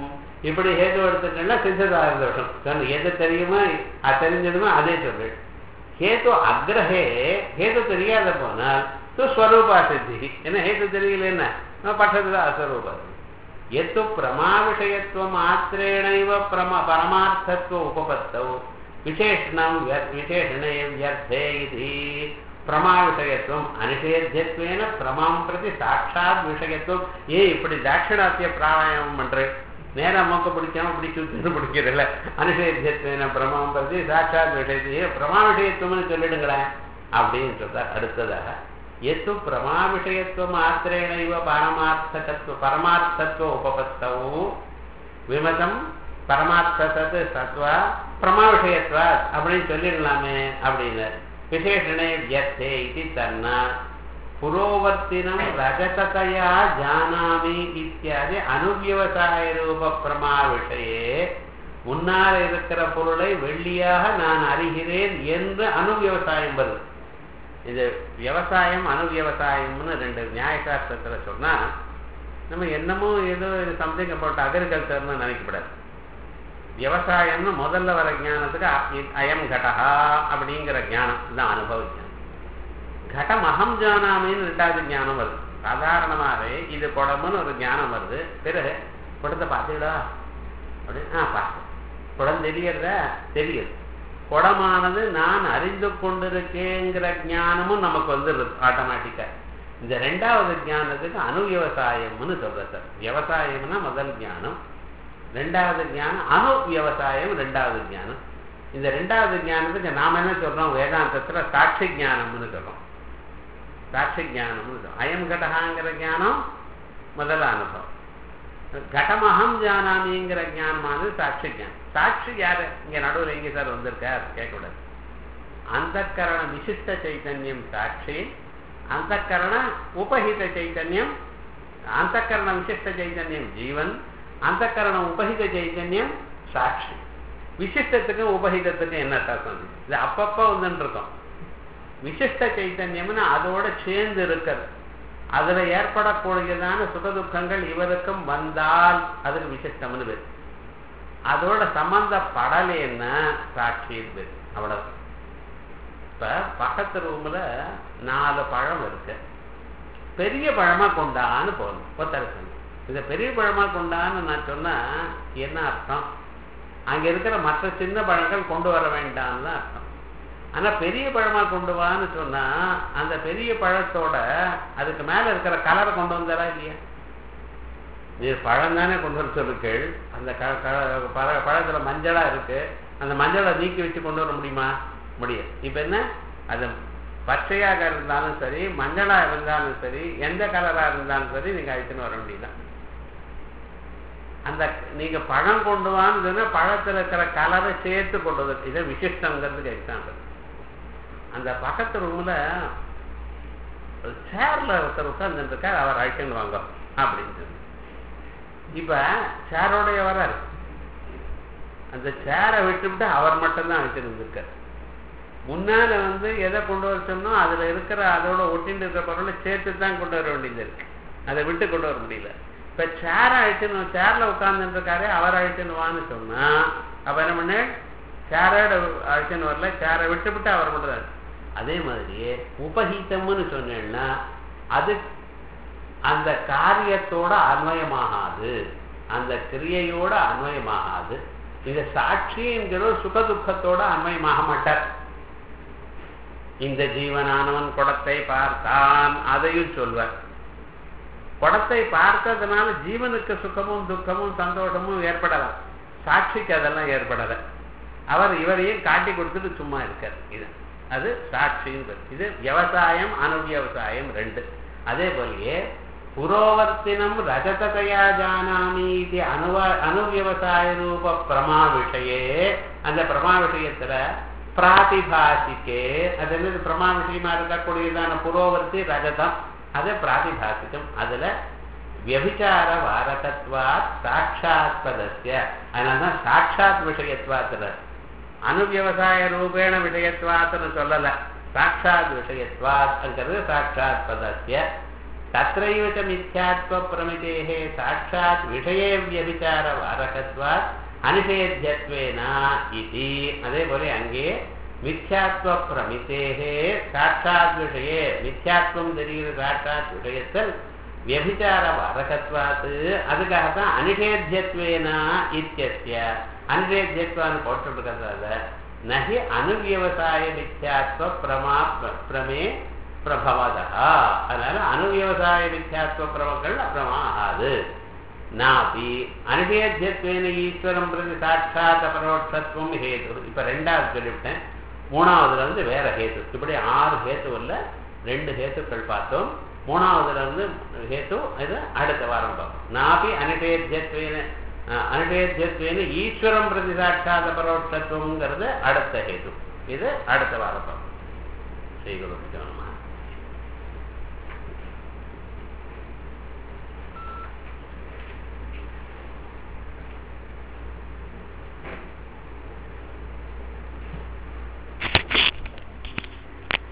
இப்படி ஹேது எடுத்துட்டேன்னா சித்ததாக தோஷம் சொன்ன எது தெரியுமோ அது தெரிஞ்சதுமோ அதே சொல்லு ஹேது அக்ரஹே ஹேது தெரியாத போனால் து ஸ்வரூபா சித்தி என்ன ஹேது தெரியல என்ன நம்ம பட்டது அஸ்வரூபா எத்து பிரமா விஷயத்துவம் மாத்திரேணைவ பிரம பரமார்த்தத்துவ உபபத்தௌ விசேஷணம் விசேஷணே வியர்த்தே இது பிரமா விஷயத்துவம் அனிஷேத்தியத்வேன பிரமாம் பிரதி சாட்சாத் விஷயத்துவம் ஏன் இப்படி தாட்சிணாத்திய பிராணாயாமம் பண்றேன் நேரா மூக்க பிடிக்காம இப்படி சுத்தின்னு பிடிக்கிறதில்ல அனுஷேத்தியத்வேன பிரமாம் பிரதி சாட்சாத் விஷயத்தையே பிரமா விஷயத்துவம்னு சொல்லிடுங்களேன் அப்படின்னு சொல்றார் அடுத்ததாக எத்து பிரமா விஷயத்துவம் மாத்திரேன இவ பரமார்த்தகத்துவ பரமார்த்தத்துவ உபபத்தவும் விமதம் பரமார்த்தத்து சத்வா பிரமா விஷயத்வா அப்படின்னு சொல்லிடலாமே அப்படின்னு விசேஷணே வியத்தே இது தன்னா புரோவர்த்தினம் ரஜததையா ஜானாமி இத்தியாதி அனுவியவசாய ரூப பிரமா விஷயே முன்னால் இருக்கிற பொருளை வெள்ளியாக நான் அறிகிறேன் என்று அனுவியவசாயம் வருது இது விவசாயம் அனுவியவசாயம்னு ரெண்டு நியாயசாஸ்திரத்துல சொன்னா நம்ம என்னமோ ஏதோ சம்திங் அபவுட் அக்ரிகல்ச்சர்னு நினைக்கப்படாது விவசாயம்னு முதல்ல வர ஞானத்துக்கு அ- அயம் கடகா அப்படிங்கிற ஞானம் இதுதான் அனுபவ ஞானம் கடம் அகம் ஜானாமின்னு ரெண்டாவது ஞானம் வருது சாதாரணமாகவே இது குடம்னு ஒரு ஞானம் வருது பிறகு குடத்தை பார்த்தீங்களா அப்படின்னு ஆ பார்த்தேன் குடம் தெரியறதா தெரியுது குடமானது நான் அறிந்து கொண்டிருக்கேங்கிற ஞானமும் நமக்கு வந்துடுது ஆட்டோமேட்டிக்கா இந்த ரெண்டாவது ஞானத்துக்கு அணுவிவசாயம்னு சொல்ற சார் விவசாயம்னா முதல் ஞானம் ரெண்டாவது ஞானம் அணு விவசாயம் ரெண்டாவது ஞானம் இந்த ரெண்டாவது ஞானத்துக்கு நாம என்ன சொல்றோம் வேதாந்தத்துல சாட்சி ஞானம்னு சொல்றோம் சாட்சி ஞானம்னு சொல்றோம் அயம் கடகாங்கிற ஞானம் முதல் அனுபவம் கடமகம் ஜானாமிங்கிற ஞானமானது சாட்சி ஞானம் சாட்சி யாரு இங்க நடுவில் எங்க சார் வந்திருக்கார் கேட்கக்கூடாது அந்த கரண விசிஷ்ட சைத்தன்யம் சாட்சி அந்த கரண உபஹித சைத்தன்யம் அந்த கரண விசிஷ்ட சைத்தன்யம் ஜீவன் அந்த கரண உபஹித சைத்தன்யம் சாட்சி விசிஷ்டத்துக்கும் உபஹிதத்துக்கும் என்ன அர்த்தம் இது அப்பப்போ வந்துட்டு இருக்கோம் விசிஷ்ட சைத்தன்யம்னு அதோட சேர்ந்து இருக்கிறது அதுல ஏற்படக்கூடியதான சுகதுக்கங்கள் இவருக்கும் வந்தால் அதுக்கு விசிஷ்டம்னு பேர் அதோட சம்பந்தப்படலைன்னா சாட்சின்னு பேர் அவ்வளவு இப்ப பக்கத்து ரூம்ல நாலு பழம் இருக்கு பெரிய பழமா கொண்டான்னு போகணும் ஒருத்தர் சொன்னேன் இதை பெரிய பழமா கொண்டான்னு நான் சொன்னா என்ன அர்த்தம் அங்க இருக்கிற மற்ற சின்ன பழங்கள் கொண்டு வர வேண்டாம்னு தான் அர்த்தம் ஆனா பெரிய பழமா கொண்டு வான்னு சொன்னா அந்த பெரிய பழத்தோட அதுக்கு மேல இருக்கிற கலரை கொண்டு வந்தாரா இல்லையா இது பழம் தானே கொண்டு வர சொல்லுக்கள் அந்த க- க- பழ- பழத்துல மஞ்சளா இருக்கு அந்த மஞ்சளை நீக்கி வச்சு கொண்டு வர முடியுமா முடியாது இப்ப என்ன அது பச்சையாக இருந்தாலும் சரி மஞ்சளா இருந்தாலும் சரி எந்த கலரா இருந்தாலும் சரி நீங்க அழிச்சுன்னு வர முடியல அந்த நீங்க பழம் கொண்டு வான்னு சொன்னா பழத்துல இருக்கிற கலரை சேர்த்து கொண்டு வந்து இதை விசிஷ்டங்கிறதுக்கு எக்ஸாம்பிள் அந்த பக்கத்து ரூம்ல சேர்ல ஒருத்தர் உட்கார்ந்துட்டு இருக்கார் அவர் அழைச்சுன்னு வாங்க அப்படின்னு சொல்லி இப்ப சேரோடைய வராரு அந்த சேரை விட்டுவிட்டு அவர் மட்டும்தான் அழைச்சிட்டு இருந்திருக்கார் முன்னால வந்து எதை கொண்டு வர சொன்னோம் அதுல இருக்கிற அதோட ஒட்டின்னு இருக்கிற பொருளை சேர்த்து தான் கொண்டு வர வேண்டியது இருக்கு அதை விட்டு கொண்டு வர முடியல இப்ப சேரை அழைச்சுன்னு சேர்ல உட்கார்ந்துட்டு இருக்காரு அவர் அழைச்சுன்னு வான்னு சொன்னா அப்ப என்ன பண்ண சேரோட அழைச்சுன்னு வரல சேரை விட்டு விட்டு அவர் மட்டும் தான் அதே மாதிரியே உபஹீதம்னு சொன்னேன்னா அது அந்த காரியத்தோட அன்வயமாகாது அந்த கிரியையோட அன்வயமாகாது இந்த சாட்சிங்கிற சுகதுக்கத்தோட அன்வயமாக மாட்டார் இந்த ஜீவனானவன் குடத்தை பார்த்தான் அதையும் சொல்வார் குடத்தை பார்த்ததுனால ஜீவனுக்கு சுகமும் துக்கமும் சந்தோஷமும் ஏற்படலாம் சாட்சிக்கு அதெல்லாம் ஏற்படல அவர் இவரையும் காட்டி கொடுத்துட்டு சும்மா இருக்கார் இது அது சாட்சின்னு பேர். இது விவசாயம் அனுவியவசாயம் ரெண்டு அதே போலயே புரோவர்த்தினம் ரஜததையா ஜானாமி இது அனுவ அனுவியவசாய ரூப பிரமா விஷயே அந்த பிரமா விஷயத்துல பிராதிபாசிக்கே அது என்னது பிரமா விஷயமா இருக்கக்கூடியதான புரோவர்த்தி ரஜதம் அது பிராதிபாசிக்கம் அதுல வியபிச்சார வாரகத்வாத் சாட்சாத் பதஸ்ய அதனாலதான் சாட்சாத் விஷயத்வாத்துல அனுவியவசாய ரூபேண விஷயத்வாத்னு சொல்லல சாட்சாத் விஷயத்வாத்ங்கிறது சாட்சாத் பதஸ்ய तत्रैव च मिथ्यात्वप्रमितेः साक्षात् विषये व्यभिचारवारकत्वात् அனிஷேத்தியத்வேன இதி அதே போல அங்கே மித்யாத்வ பிரமித்தேகே சாட்சாத் விஷயே மித்யாத்வம் தெரிகிற சாட்சாத் விஷயத்தில் வியபிச்சார வரகத்வாத்து அதுக்காகத்தான் அனிஷேத்தியத்வேனா இத்தியஸ்ய அனிஷேத்தியத்வான்னு போட்டுருக்கிறதால நகி அனுவியவசாய மித்யாத்வ பிரமா பிரமே பிரபவதா அதனால அனுவியவசாய மித்யாத்வ பிரமங்கள் அப்புறமா ஆகாது நாபி அனுபேத்தியத்வேன ஈஸ்வரம் பிரதி சாட்சாத் பரோட்சத்துவம் ஹேது இப்ப ரெண்டாவது சொல்லிவிட்டேன் மூணாவதுல இருந்து வேற ஹேத்து இப்படி ஆறு ஹேத்துவில் ரெண்டு ஹேத்துக்கள் பார்த்தோம் மூணாவதுல இருந்து ஹேத்து இது அடுத்த வாரம் பார்ப்போம் நாபி அனுபேத்தியத்வேன அனுபேத்தியத்வேன ஈஸ்வரம் பிரதி சாட்சாத் பரோட்சத்துவங்கிறது அடுத்த ஹேத்து இது அடுத்த வாரம் பார்ப்போம் ஸ்ரீ குரு